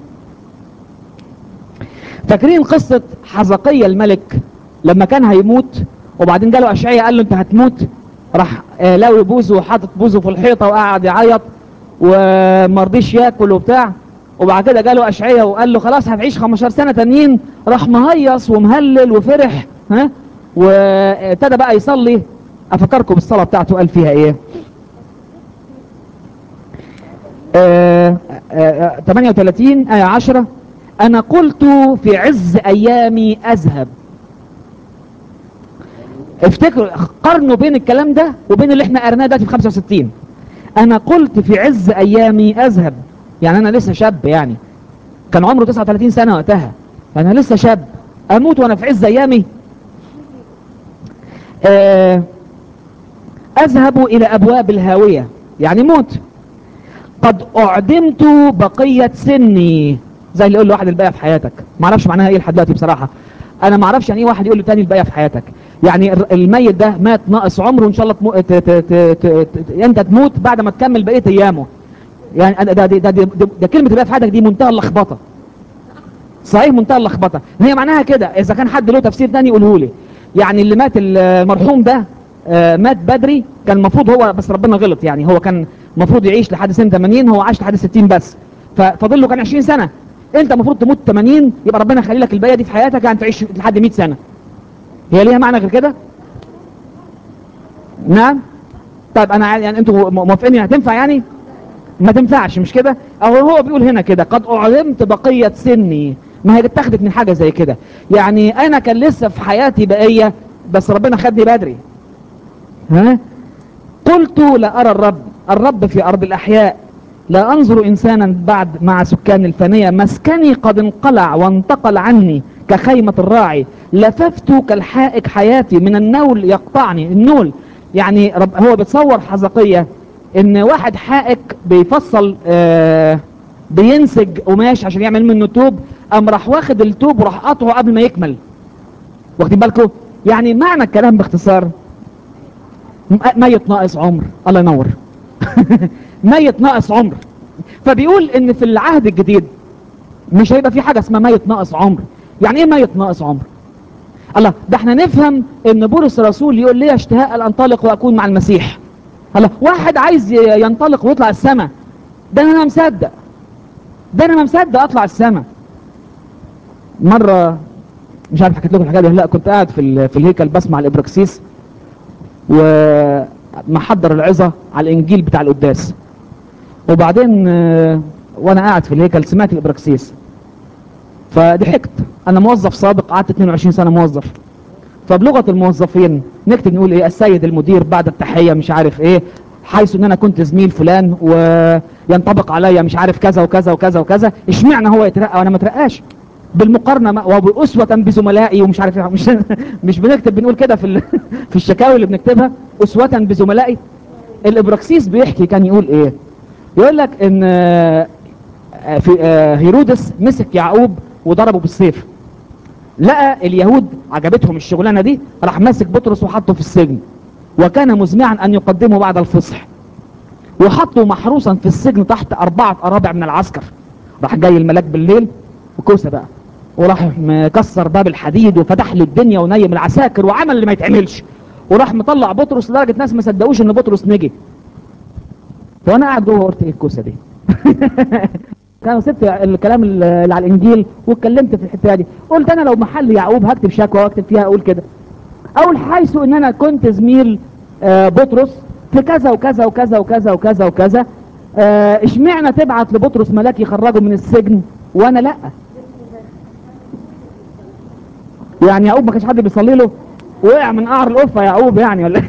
فاكرين قصة حزقية الملك لما كان هيموت وبعدين جاله اشعية قال له انت هتموت راح آه، لوي بوزه وحاطط بوزه في الحيطة وقعد يعيط ومرضيش ياكل وبتاع وبعد كده جاله اشعية وقال له خلاص هتعيش 15 سنة تانيين راح مهيص ومهلل وفرح ها وابتدى بقى يصلي افكركم بالصلاة بتاعته قال فيها ايه آه، آه، آه، 38 آية 10 أنا قلت في عز أيامي أذهب افتكروا قارنوا بين الكلام ده وبين اللي احنا قرناه دلوقتي في 65 أنا قلت في عز أيامي أذهب يعني أنا لسه شاب يعني كان عمره 39 سنة وقتها فأنا لسه شاب أموت وأنا في عز أيامي آه، أذهب إلى أبواب الهاوية يعني موت قد أعدمت بقية سني زي اللي يقول له واحد الباقية في حياتك ما اعرفش معناها ايه لحد دلوقتي بصراحة انا ما اعرفش يعني ايه واحد يقول له تاني الباقية في حياتك يعني الر- الميت ده مات ناقص عمره وان شاء الله تمو... ت... ت... ت... ت... ت... انت تموت بعد ما تكمل بقية ايامه يعني أنا- ده, ده, ده, ده, ده, ده كلمة الباقية في حياتك دي منتهى اللخبطة صحيح منتهى اللخبطة هي معناها كده اذا كان حد له تفسير تاني قوله لي يعني اللي مات المرحوم ده آه، مات بدري كان المفروض هو بس ربنا غلط يعني هو كان المفروض يعيش لحد سن 80 هو عاش لحد 60 بس ففاضل له كان 20 سنة انت المفروض تموت 80 يبقى ربنا يخلي لك الباقيه دي في حياتك يعني تعيش لحد 100 سنة هي ليها معنى غير كده نعم طيب انا عا- يعني انتوا م- موافقين هتنفع يعني ما تنفعش مش كده او هو بيقول هنا كده قد اعلمت بقية سني ما هي اتخذت من حاجة زي كده يعني انا كان لسه في حياتي بقية بس ربنا خدني بدري ها قلت لا ارى الرب الرب في ارض الاحياء لا انظر انسانا بعد مع سكان الفانية مسكني قد انقلع وانتقل عني كخيمة الراعي لففت كالحائك حياتي من النول يقطعني النول يعني رب هو بتصور حزقية ان واحد حائك بيفصل آه بينسج قماش عشان يعمل منه توب قام راح واخد التوب وراح قاطعه قبل ما يكمل واخدين بالكم يعني معنى الكلام باختصار م- ميت ناقص عمر الله ينور ميت ناقص عمر فبيقول ان في العهد الجديد مش هيبقى في حاجة اسمها ميت ناقص عمر يعني ايه ميت ناقص عمر الله ده احنا نفهم ان بولس الرسول يقول لي اشتهاء ان انطلق واكون مع المسيح الله واحد عايز ي- ينطلق ويطلع السماء ده انا مصدق ده انا ما مصدق اطلع السماء مرة مش عارف حكيت لكم الحكايه دي ولا لا كنت قاعد في ال- في الهيكل بسمع الابراكسيس ومحضر العظة على الانجيل بتاع القداس وبعدين آه، وانا قاعد في الهيكل سمعت الابراكسيس فضحكت انا موظف سابق قعدت 22 سنة موظف فبلغة الموظفين نكتب نقول ايه السيد المدير بعد التحية مش عارف ايه حيث ان انا كنت زميل فلان وينطبق عليا مش عارف كذا وكذا وكذا وكذا اشمعنى هو يترقى وانا ما اترقاش بالمقارنة ما- وبأسوة بزملائي ومش عارف ايه مش مش بنكتب بنقول كده في ال- في الشكاوي اللي بنكتبها أسوة بزملائي الابراكسيس بيحكي كان يقول ايه يقول لك ان آه، في آه، هيرودس مسك يعقوب وضربه بالسيف لقى اليهود عجبتهم الشغلانه دي راح ماسك بطرس وحطه في السجن وكان مزمعا ان يقدمه بعد الفصح وحطه محروسا في السجن تحت اربعه ارابع من العسكر راح جاي الملاك بالليل وكوسه بقى وراح مكسر باب الحديد وفتح له الدنيا ونيم العساكر وعمل اللي ما يتعملش وراح مطلع بطرس لدرجه ناس ما صدقوش ان بطرس نجي فانا قاعد جوه قلت ايه الكوسه دي كان سبت الكلام اللي على الانجيل واتكلمت في الحته دي قلت انا لو محل يعقوب هكتب شكوى واكتب فيها اقول كده اقول حيث ان انا كنت زميل آه، بطرس في كذا وكذا وكذا وكذا وكذا وكذا آه، اشمعنى تبعت لبطرس ملاك يخرجه من السجن وانا لا يعني يعقوب ما كانش حد بيصلي له وقع من قعر القفه يعقوب يعني ولا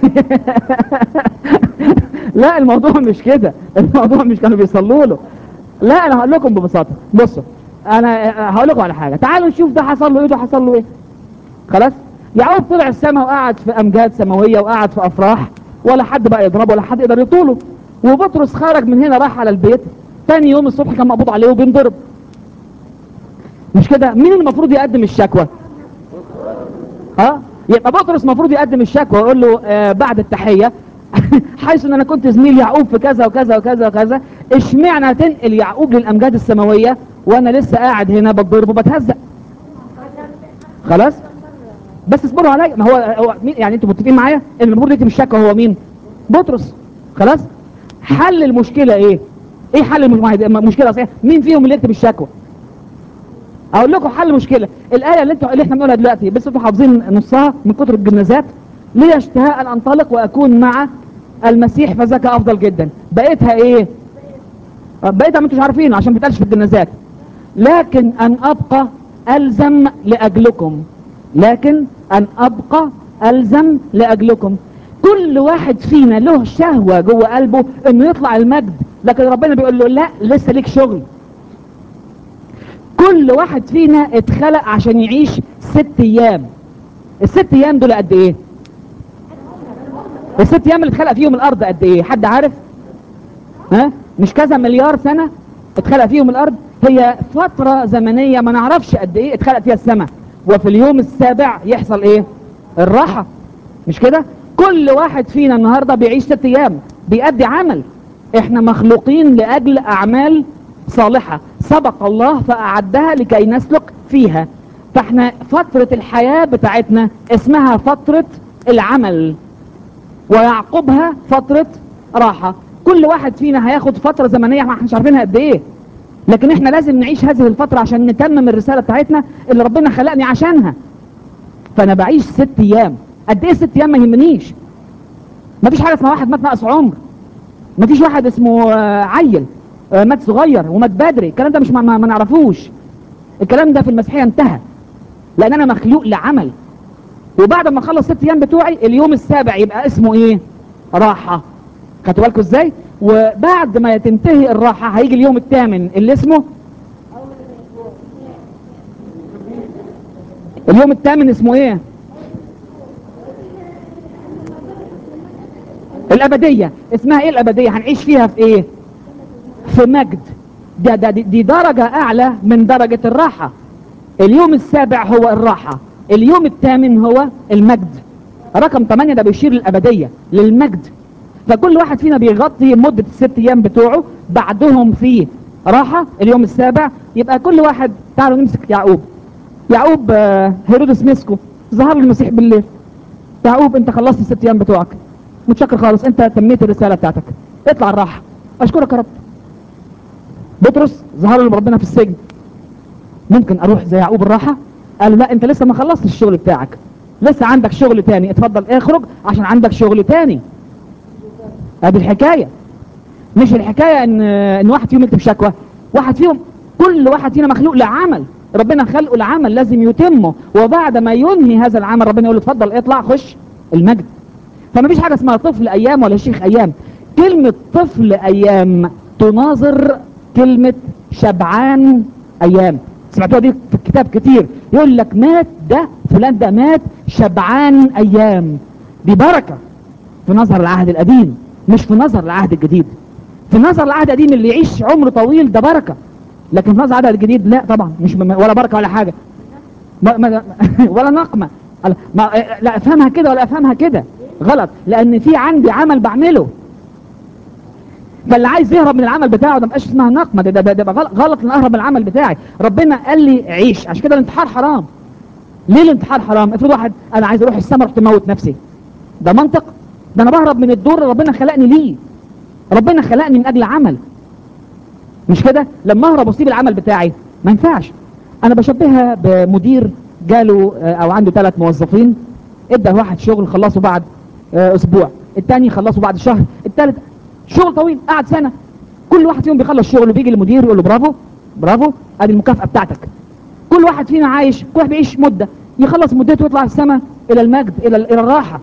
لا الموضوع مش كده الموضوع مش كانوا بيصلوا له لا انا هقول لكم ببساطه بصوا انا هقول لكم على حاجه تعالوا نشوف ده حصل له ايه ده حصل له ايه خلاص يعقوب طلع السماء وقعد في امجاد سماويه وقعد في افراح ولا حد بقى يضربه ولا حد يقدر يطوله وبطرس خرج من هنا راح على البيت تاني يوم الصبح كان مقبوض عليه وبينضرب مش كده مين المفروض يقدم الشكوى ها يبقى بطرس المفروض يقدم الشكوى ويقول له آه بعد التحيه حيث ان انا كنت زميل يعقوب في كذا وكذا وكذا وكذا اشمعنى تنقل يعقوب للامجاد السماويه وانا لسه قاعد هنا بتضرب وبتهزق خلاص بس اصبروا عليا ما هو, هو مين يعني انتوا متفقين معايا ان المفروض يكتب الشكوى هو مين بطرس خلاص حل المشكله ايه ايه حل المش- المشكله صحيح مين فيهم اللي يكتب الشكوى اقول لكم حل مشكله الايه اللي انتوا اللي احنا بنقولها دلوقتي بس انتوا حافظين نصها من كتر الجملازات لي اشتهاء ان انطلق واكون مع المسيح فذاك افضل جدا بقيتها ايه بقيتها ما انتوش عارفين عشان ما بتقالش في الجنازات لكن ان ابقى الزم لاجلكم لكن ان ابقى الزم لاجلكم كل واحد فينا له شهوه جوه قلبه انه يطلع المجد لكن ربنا بيقول له لا لسه ليك شغل كل واحد فينا اتخلق عشان يعيش ست ايام الست ايام دول قد ايه الست ايام اللي اتخلق فيهم الارض قد ايه حد عارف ها مش كذا مليار سنه اتخلق فيهم الارض هي فتره زمنيه ما نعرفش قد ايه اتخلق فيها السماء وفي اليوم السابع يحصل ايه الراحه مش كده كل واحد فينا النهارده بيعيش ست ايام بيأدي عمل احنا مخلوقين لاجل اعمال صالحه سبق الله فاعدها لكي نسلك فيها فاحنا فتره الحياه بتاعتنا اسمها فتره العمل ويعقبها فتره راحه كل واحد فينا هياخد فتره زمنيه ما احناش عارفينها قد ايه لكن احنا لازم نعيش هذه الفتره عشان نتمم الرساله بتاعتنا اللي ربنا خلقني عشانها فانا بعيش ست ايام قد ايه ست ايام ما يهمنيش مفيش حاجه اسمها واحد مات ناقص عمر مفيش واحد اسمه آه، عيل آه، مات صغير ومات بدري الكلام ده مش ما, ما, ما نعرفوش الكلام ده في المسيحيه انتهى لان انا مخلوق لعمل وبعد ما اخلص ست ايام بتوعي اليوم السابع يبقى اسمه ايه راحه خدتوا بالكم ازاي وبعد ما تنتهي الراحه هيجي اليوم الثامن اللي اسمه اليوم الثامن اسمه ايه الابديه اسمها ايه الابديه هنعيش فيها في ايه في مجد ده ده دي, دي درجه اعلى من درجه الراحه اليوم السابع هو الراحه اليوم الثامن هو المجد رقم 8 ده بيشير للابديه للمجد فكل واحد فينا بيغطي مده الست ايام بتوعه بعدهم في راحه اليوم السابع يبقى كل واحد تعالوا نمسك يعقوب يعقوب آه، هيرودس مسكه ظهر له المسيح بالليل يعقوب انت خلصت الست ايام بتوعك متشكر خالص انت تميت الرساله بتاعتك اطلع الراحه اشكرك يا رب بطرس ظهر له ربنا في السجن ممكن اروح زي يعقوب الراحه قال له لا انت لسه ما خلصتش الشغل بتاعك لسه عندك شغل تاني اتفضل اخرج عشان عندك شغل تاني ادي الحكايه مش الحكايه ان ان واحد فيهم يكتب شكوى واحد فيهم كل واحد فينا مخلوق لعمل ربنا خلقه لعمل لازم يتمه وبعد ما ينهي هذا العمل ربنا يقول له اتفضل اطلع خش المجد فما فيش حاجه اسمها طفل ايام ولا شيخ ايام كلمه طفل ايام تناظر كلمه شبعان ايام سمعتوها دي في الكتاب كتير يقول لك مات ده فلان ده مات شبعان ايام دي بركه في نظر العهد القديم مش في نظر العهد الجديد في نظر العهد القديم اللي يعيش عمر طويل ده بركه لكن في نظر العهد الجديد لا طبعا مش م- ولا بركه ولا حاجه ما ما ولا نقمه لا- ما لا افهمها كده ولا افهمها كده غلط لان في عندي عمل بعمله فاللي عايز يهرب من العمل بتاعه ده مبقاش اسمها نقمه ده ده, ده, ده غلط, غلط ان اهرب من العمل بتاعي ربنا قال لي عيش عشان كده الانتحار حرام ليه الانتحار حرام افرض واحد انا عايز اروح السما رحت موت نفسي ده منطق ده انا بهرب من الدور اللي ربنا خلقني ليه ربنا خلقني من اجل عمل مش كده لما اهرب واسيب العمل بتاعي ما ينفعش انا بشبهها بمدير جاله آه، او عنده ثلاث موظفين ادى واحد شغل خلصه بعد آه، اسبوع الثاني خلصه بعد شهر الثالث شغل طويل قعد سنه كل واحد فيهم بيخلص شغله بيجي للمدير يقول له برافو برافو ادي المكافاه بتاعتك كل واحد فينا عايش كل واحد بيعيش مده يخلص مدته ويطلع السماء الى المجد الى الى الراحه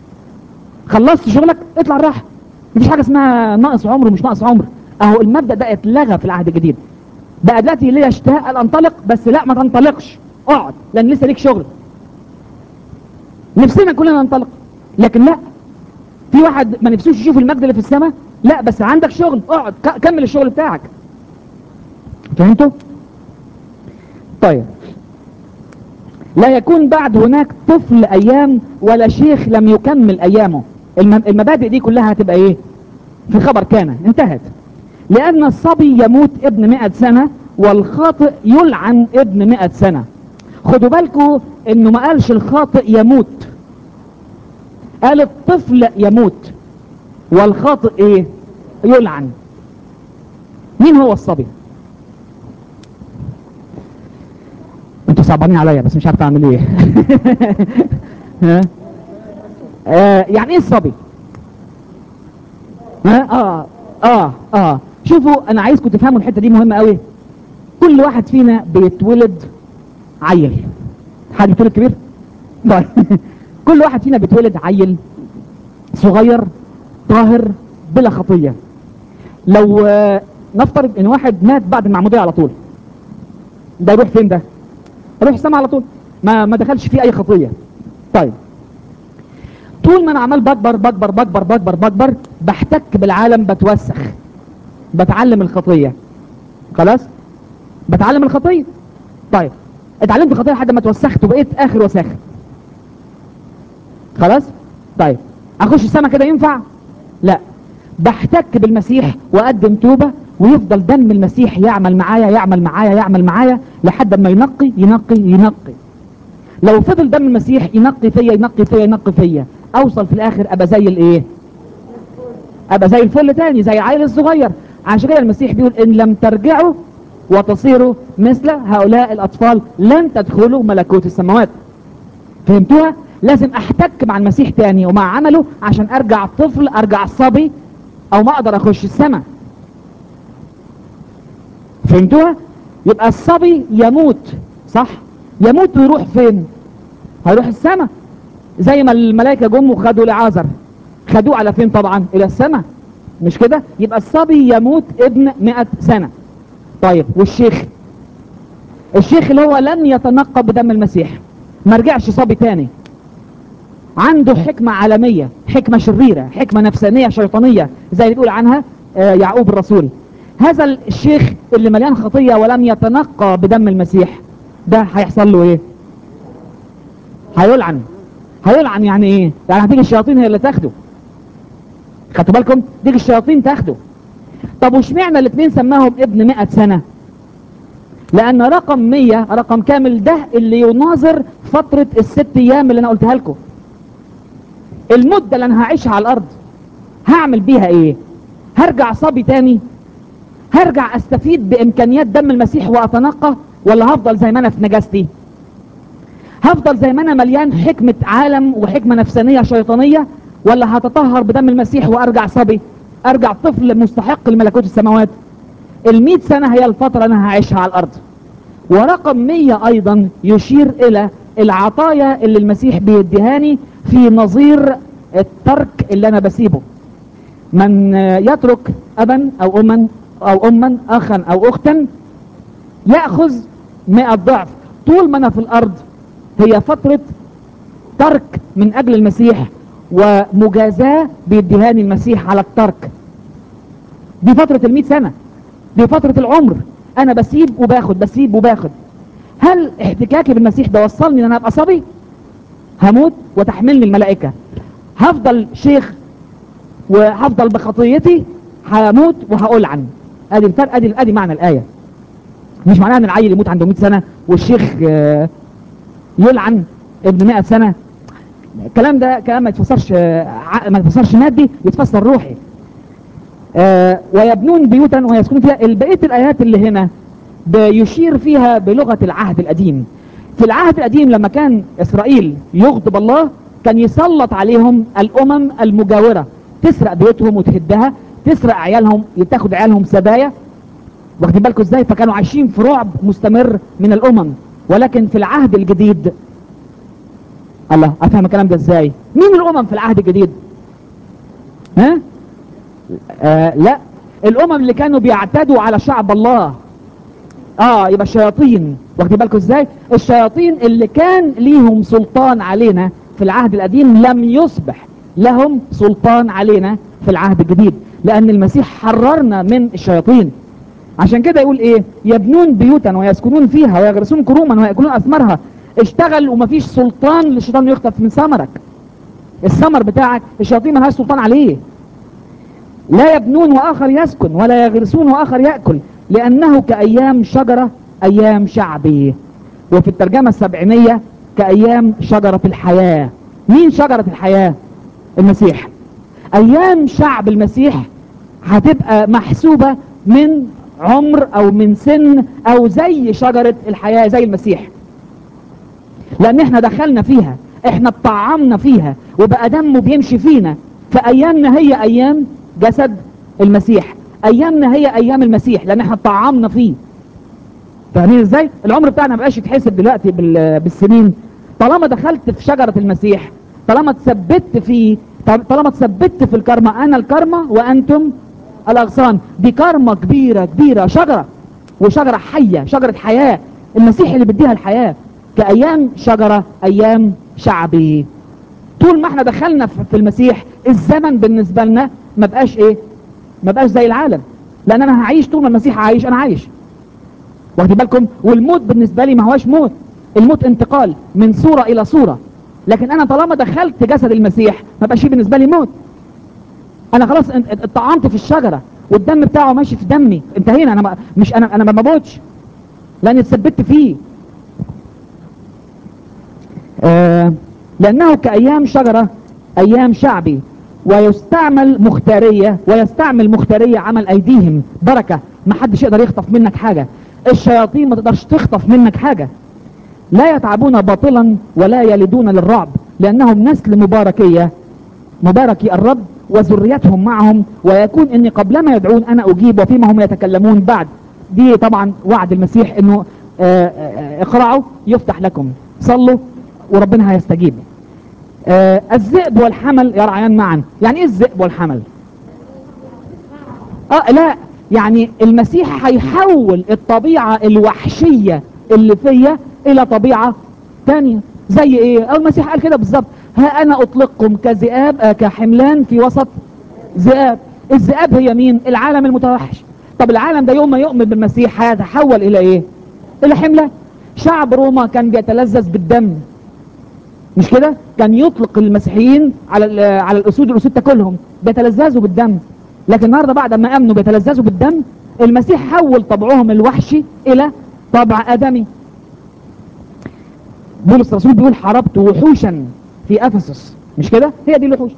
خلصت شغلك اطلع الراحه مفيش حاجه اسمها ناقص عمر ومش ناقص عمر اهو المبدا ده اتلغى في العهد الجديد بقى دلوقتي ليا اشتهاء ان انطلق بس لا ما تنطلقش اقعد لان لسه ليك شغل نفسنا كلنا ننطلق لكن لا في واحد ما نفسوش يشوف المجد اللي في السماء لا بس عندك شغل اقعد ك- كمل الشغل بتاعك فهمتوا طيب لا يكون بعد هناك طفل ايام ولا شيخ لم يكمل ايامه الم- المبادئ دي كلها هتبقى ايه في خبر كان انتهت لان الصبي يموت ابن مئة سنة والخاطئ يلعن ابن مئة سنة خدوا بالكم انه ما قالش الخاطئ يموت قال الطفل يموت والخاطئ ايه يلعن مين هو الصبي انتوا صعبانين عليا بس مش عارف اعمل ايه ها آه يعني ايه الصبي ها اه اه اه شوفوا انا عايزكم تفهموا الحته دي مهمه قوي كل واحد فينا بيتولد عيل حد بيتولد كبير طيب كل واحد فينا بيتولد عيل صغير طاهر بلا خطيه لو آه، نفترض ان واحد مات بعد المعموديه على طول ده يروح فين ده يروح السماء على طول ما ما دخلش فيه اي خطيه طيب طول ما انا عمال بكبر بكبر بكبر بكبر بكبر بحتك بالعالم بتوسخ بتعلم الخطيه خلاص بتعلم الخطيه طيب اتعلمت الخطيه لحد ما توسخت وبقيت اخر وساخه خلاص طيب اخش السما كده ينفع لا بحتك بالمسيح واقدم توبه ويفضل دم المسيح يعمل معايا يعمل معايا يعمل معايا لحد ما ينقي ينقي ينقي لو فضل دم المسيح ينقي فيا ينقي فيا ينقي فيا اوصل في الاخر ابقى زي الايه ابقى زي الفل تاني زي العيل الصغير عشان كده المسيح بيقول ان لم ترجعوا وتصيروا مثل هؤلاء الاطفال لن تدخلوا ملكوت السماوات فهمتوها لازم احتك مع المسيح تاني ومع عمله عشان ارجع طفل ارجع صبي او ما اقدر اخش السماء فهمتوها يبقى الصبي يموت صح يموت ويروح فين هيروح السماء زي ما الملائكه جم وخدوا لعازر خدوه على فين طبعا الى السماء مش كده يبقى الصبي يموت ابن مئة سنة طيب والشيخ الشيخ اللي هو لن يتنقى بدم المسيح ما رجعش صبي تاني عنده حكمة عالمية حكمة شريرة حكمة نفسانية شيطانية زي اللي بيقول عنها آه، يعقوب الرسول هذا الشيخ اللي مليان خطية ولم يتنقى بدم المسيح ده هيحصل له ايه هيلعن هيلعن يعني ايه يعني هتيجي الشياطين هي اللي تاخده خدتوا بالكم تيجي الشياطين تاخده طب واشمعنى الاثنين سماهم ابن مئة سنة لان رقم مية رقم كامل ده اللي يناظر فترة الست ايام اللي انا قلتها لكم المدة اللي انا هعيشها على الارض هعمل بيها ايه هرجع صبي تاني هرجع استفيد بامكانيات دم المسيح واتنقى ولا هفضل زي ما انا في نجاستي هفضل زي ما انا مليان حكمة عالم وحكمة نفسانية شيطانية ولا هتطهر بدم المسيح وارجع صبي ارجع طفل مستحق لملكوت السماوات المئة سنة هي الفترة انا هعيشها على الارض ورقم مية ايضا يشير الى العطايا اللي المسيح بيديهاني في نظير الترك اللي انا بسيبه من يترك ابا او اما او اما اخا او اختا يأخذ مئة ضعف طول ما انا في الارض هي فترة ترك من اجل المسيح ومجازاة بيديهاني المسيح على الترك دي فترة المئة سنة دي فترة العمر انا بسيب وباخد بسيب وباخد هل احتكاكي بالمسيح ده وصلني ان انا ابقى صبي هموت وتحملني الملائكة هفضل شيخ وهفضل بخطيتي هموت وهألعن ادي الفرق ادي ادي معنى الايه مش معناها ان العيل يموت عنده 100 سنه والشيخ آه، يلعن ابن 100 سنه الكلام ده كلام ما يتفسرش آه، ع- ما يتفسرش مادي يتفسر روحي آه، ويبنون بيوتا ويسكنون فيها بقيه الايات اللي هنا بيشير فيها بلغه العهد القديم في العهد القديم لما كان اسرائيل يغضب الله كان يسلط عليهم الامم المجاوره تسرق بيوتهم وتهدها تسرق عيالهم تاخد عيالهم سبايا واخدين بالكم ازاي فكانوا عايشين في رعب مستمر من الامم ولكن في العهد الجديد الله افهم الكلام ده ازاي مين الامم في العهد الجديد ها آه لا الامم اللي كانوا بيعتدوا على شعب الله اه يبقى الشياطين واخدين بالكم ازاي الشياطين اللي كان ليهم سلطان علينا في العهد القديم لم يصبح لهم سلطان علينا في العهد الجديد لان المسيح حررنا من الشياطين عشان كده يقول ايه يبنون بيوتا ويسكنون فيها ويغرسون كروما ويأكلون اثمارها اشتغل ومفيش سلطان للشيطان يخطف من ثمرك الثمر بتاعك الشياطين ملهاش سلطان عليه لا يبنون واخر يسكن ولا يغرسون واخر يأكل لانه كايام شجرة ايام شعبي وفي الترجمة السبعينية كايام شجرة الحياة مين شجرة الحياة المسيح ايام شعب المسيح هتبقى محسوبة من عمر او من سن او زي شجرة الحياة زي المسيح لان احنا دخلنا فيها احنا اتطعمنا فيها وبقى دمه بيمشي فينا فايامنا هي ايام جسد المسيح ايامنا هي ايام المسيح لان احنا اتطعمنا فيه فاهمين ازاي العمر بتاعنا ما بقاش يتحسب دلوقتي بال- بالسنين طالما دخلت في شجرة المسيح طالما تثبت فيه طالما تثبت في الكرمة انا الكرمة وانتم الاغصان دي كرمة كبيرة كبيرة شجرة وشجرة حية شجرة حياة المسيح اللي بيديها الحياة كايام شجرة ايام شعبي طول ما احنا دخلنا في في المسيح الزمن بالنسبة لنا ما بقاش ايه ما بقاش زي العالم لان انا هعيش طول ما المسيح عايش انا عايش واخدين بالكم والموت بالنسبة لي ما هواش موت الموت انتقال من صورة الى صورة لكن انا طالما دخلت جسد المسيح ما بقاش فيه بالنسبة لي موت انا خلاص ان- اتطعمت في الشجرة والدم بتاعه ماشي في دمي انتهينا انا ما مش انا انا ما بموتش لاني اتثبت فيه آه لانه كايام شجرة ايام شعبي ويستعمل مختارية ويستعمل مختارية عمل ايديهم بركة ما حدش يقدر يخطف منك حاجة الشياطين ما تقدرش تخطف منك حاجة لا يتعبون باطلا ولا يلدون للرعب لانهم نسل مباركية مباركي الرب وذريتهم معهم ويكون اني قبلما يدعون انا اجيب وفيما هم يتكلمون بعد دي طبعا وعد المسيح انه آه، آه، اقرعوا يفتح لكم صلوا وربنا هيستجيب آه، الذئب والحمل يرعيان معا يعني ايه الذئب والحمل اه لا يعني المسيح هيحول الطبيعة الوحشية اللي فيا الى طبيعة تانية زي ايه او المسيح قال كده بالظبط ها انا اطلقكم كذئاب آه كحملان في وسط ذئاب الذئاب هي مين العالم المتوحش طب العالم ده يوم ما يؤمن بالمسيح هيتحول الى ايه الى حملة شعب روما كان بيتلذذ بالدم مش كده كان يطلق المسيحيين على ال- على الاسود الاسود تاكلهم بيتلذذوا بالدم لكن النهارده بعد ما امنوا بيتلذذوا بالدم المسيح حول طبعهم الوحشي الى طبع ادمي بولس الرسول بيقول حاربت وحوشا في افسس مش كده هي دي الوحوش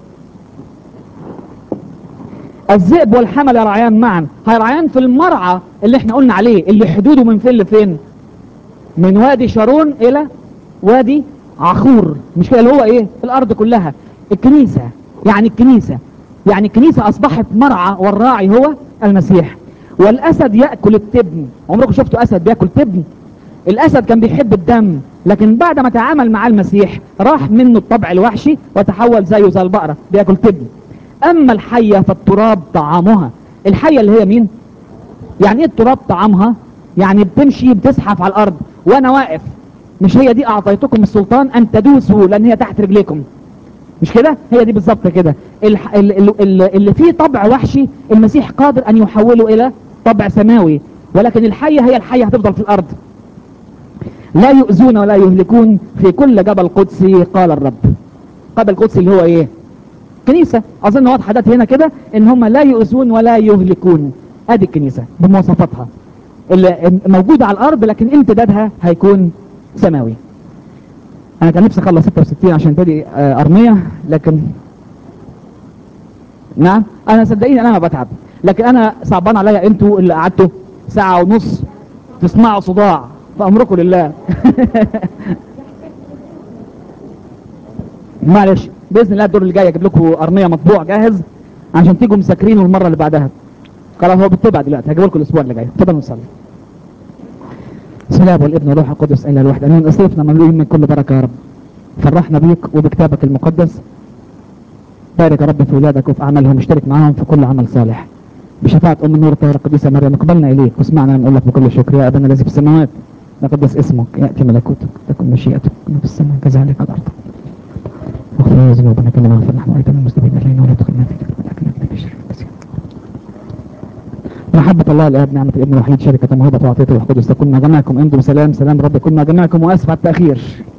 الذئب والحمل يرعيان معا هيرعيان في المرعى اللي احنا قلنا عليه اللي حدوده من فين لفين من وادي شارون الى وادي عخور مش كده اللي هو ايه الارض كلها الكنيسة يعني الكنيسة يعني الكنيسة اصبحت مرعى والراعي هو المسيح والاسد يأكل التبن عمركم شفتوا اسد بياكل تبن الاسد كان بيحب الدم لكن بعد ما تعامل مع المسيح راح منه الطبع الوحشي وتحول زيه زي البقرة بياكل تبن اما الحية فالتراب طعامها الحية اللي هي مين يعني ايه التراب طعامها يعني بتمشي بتزحف على الارض وانا واقف مش هي دي اعطيتكم السلطان ان تدوسوا لان هي تحت رجليكم مش كده هي دي بالظبط كده الح... ال- ال- ال- اللي فيه طبع وحشي المسيح قادر ان يحوله الى طبع سماوي ولكن الحية هي الحية هتفضل في الارض لا يؤذون ولا يهلكون في كل جبل قدسي قال الرب جبل قدسي اللي هو ايه كنيسة اظن واضحة ده هنا كده ان هم لا يؤذون ولا يهلكون ادي الكنيسة بمواصفاتها اللي موجودة على الارض لكن امتدادها هيكون سماوي انا كان نفسي اخلص 66 عشان تدي آه، ارمية لكن نعم انا صدقيني انا ما بتعب لكن انا صعبان عليا انتوا اللي قعدتوا ساعة ونص تسمعوا صداع فامركم لله معلش باذن الله الدور اللي جاي اجيب لكم ارميه مطبوع جاهز عشان تيجوا مسكرينه المره اللي بعدها خلاص هو بالطبع دلوقتي هجيب لكم الاسبوع اللي جاي اتفضلوا نصلي بسم الله والابن والروح القدس الا الواحد امين اصرفنا مملوئين من كل بركه يا رب فرحنا بيك وبكتابك المقدس بارك يا رب في ولادك وفي اعمالهم اشترك معاهم في كل عمل صالح بشفاعة ام النور الطاهرة القديسة مريم اقبلنا اليك واسمعنا نقول لك بكل شكر يا ابانا الذي في السماوات نقدس اسمك ياتي ملكوتك تكن مشيئتك كما في السماء كذلك على الارض واغفر لنا ذنوبنا كما نغفر نحن ايضا المسلمين الينا ولا تدخلنا في تجربه لكن نجنا بشر المسيح محبة الله الآب نعمة الابن الوحيد شركة موهبة وعطية الروح القدس تكون مع جميعكم انتم سلام سلام رب يكون مع جميعكم واسف على التأخير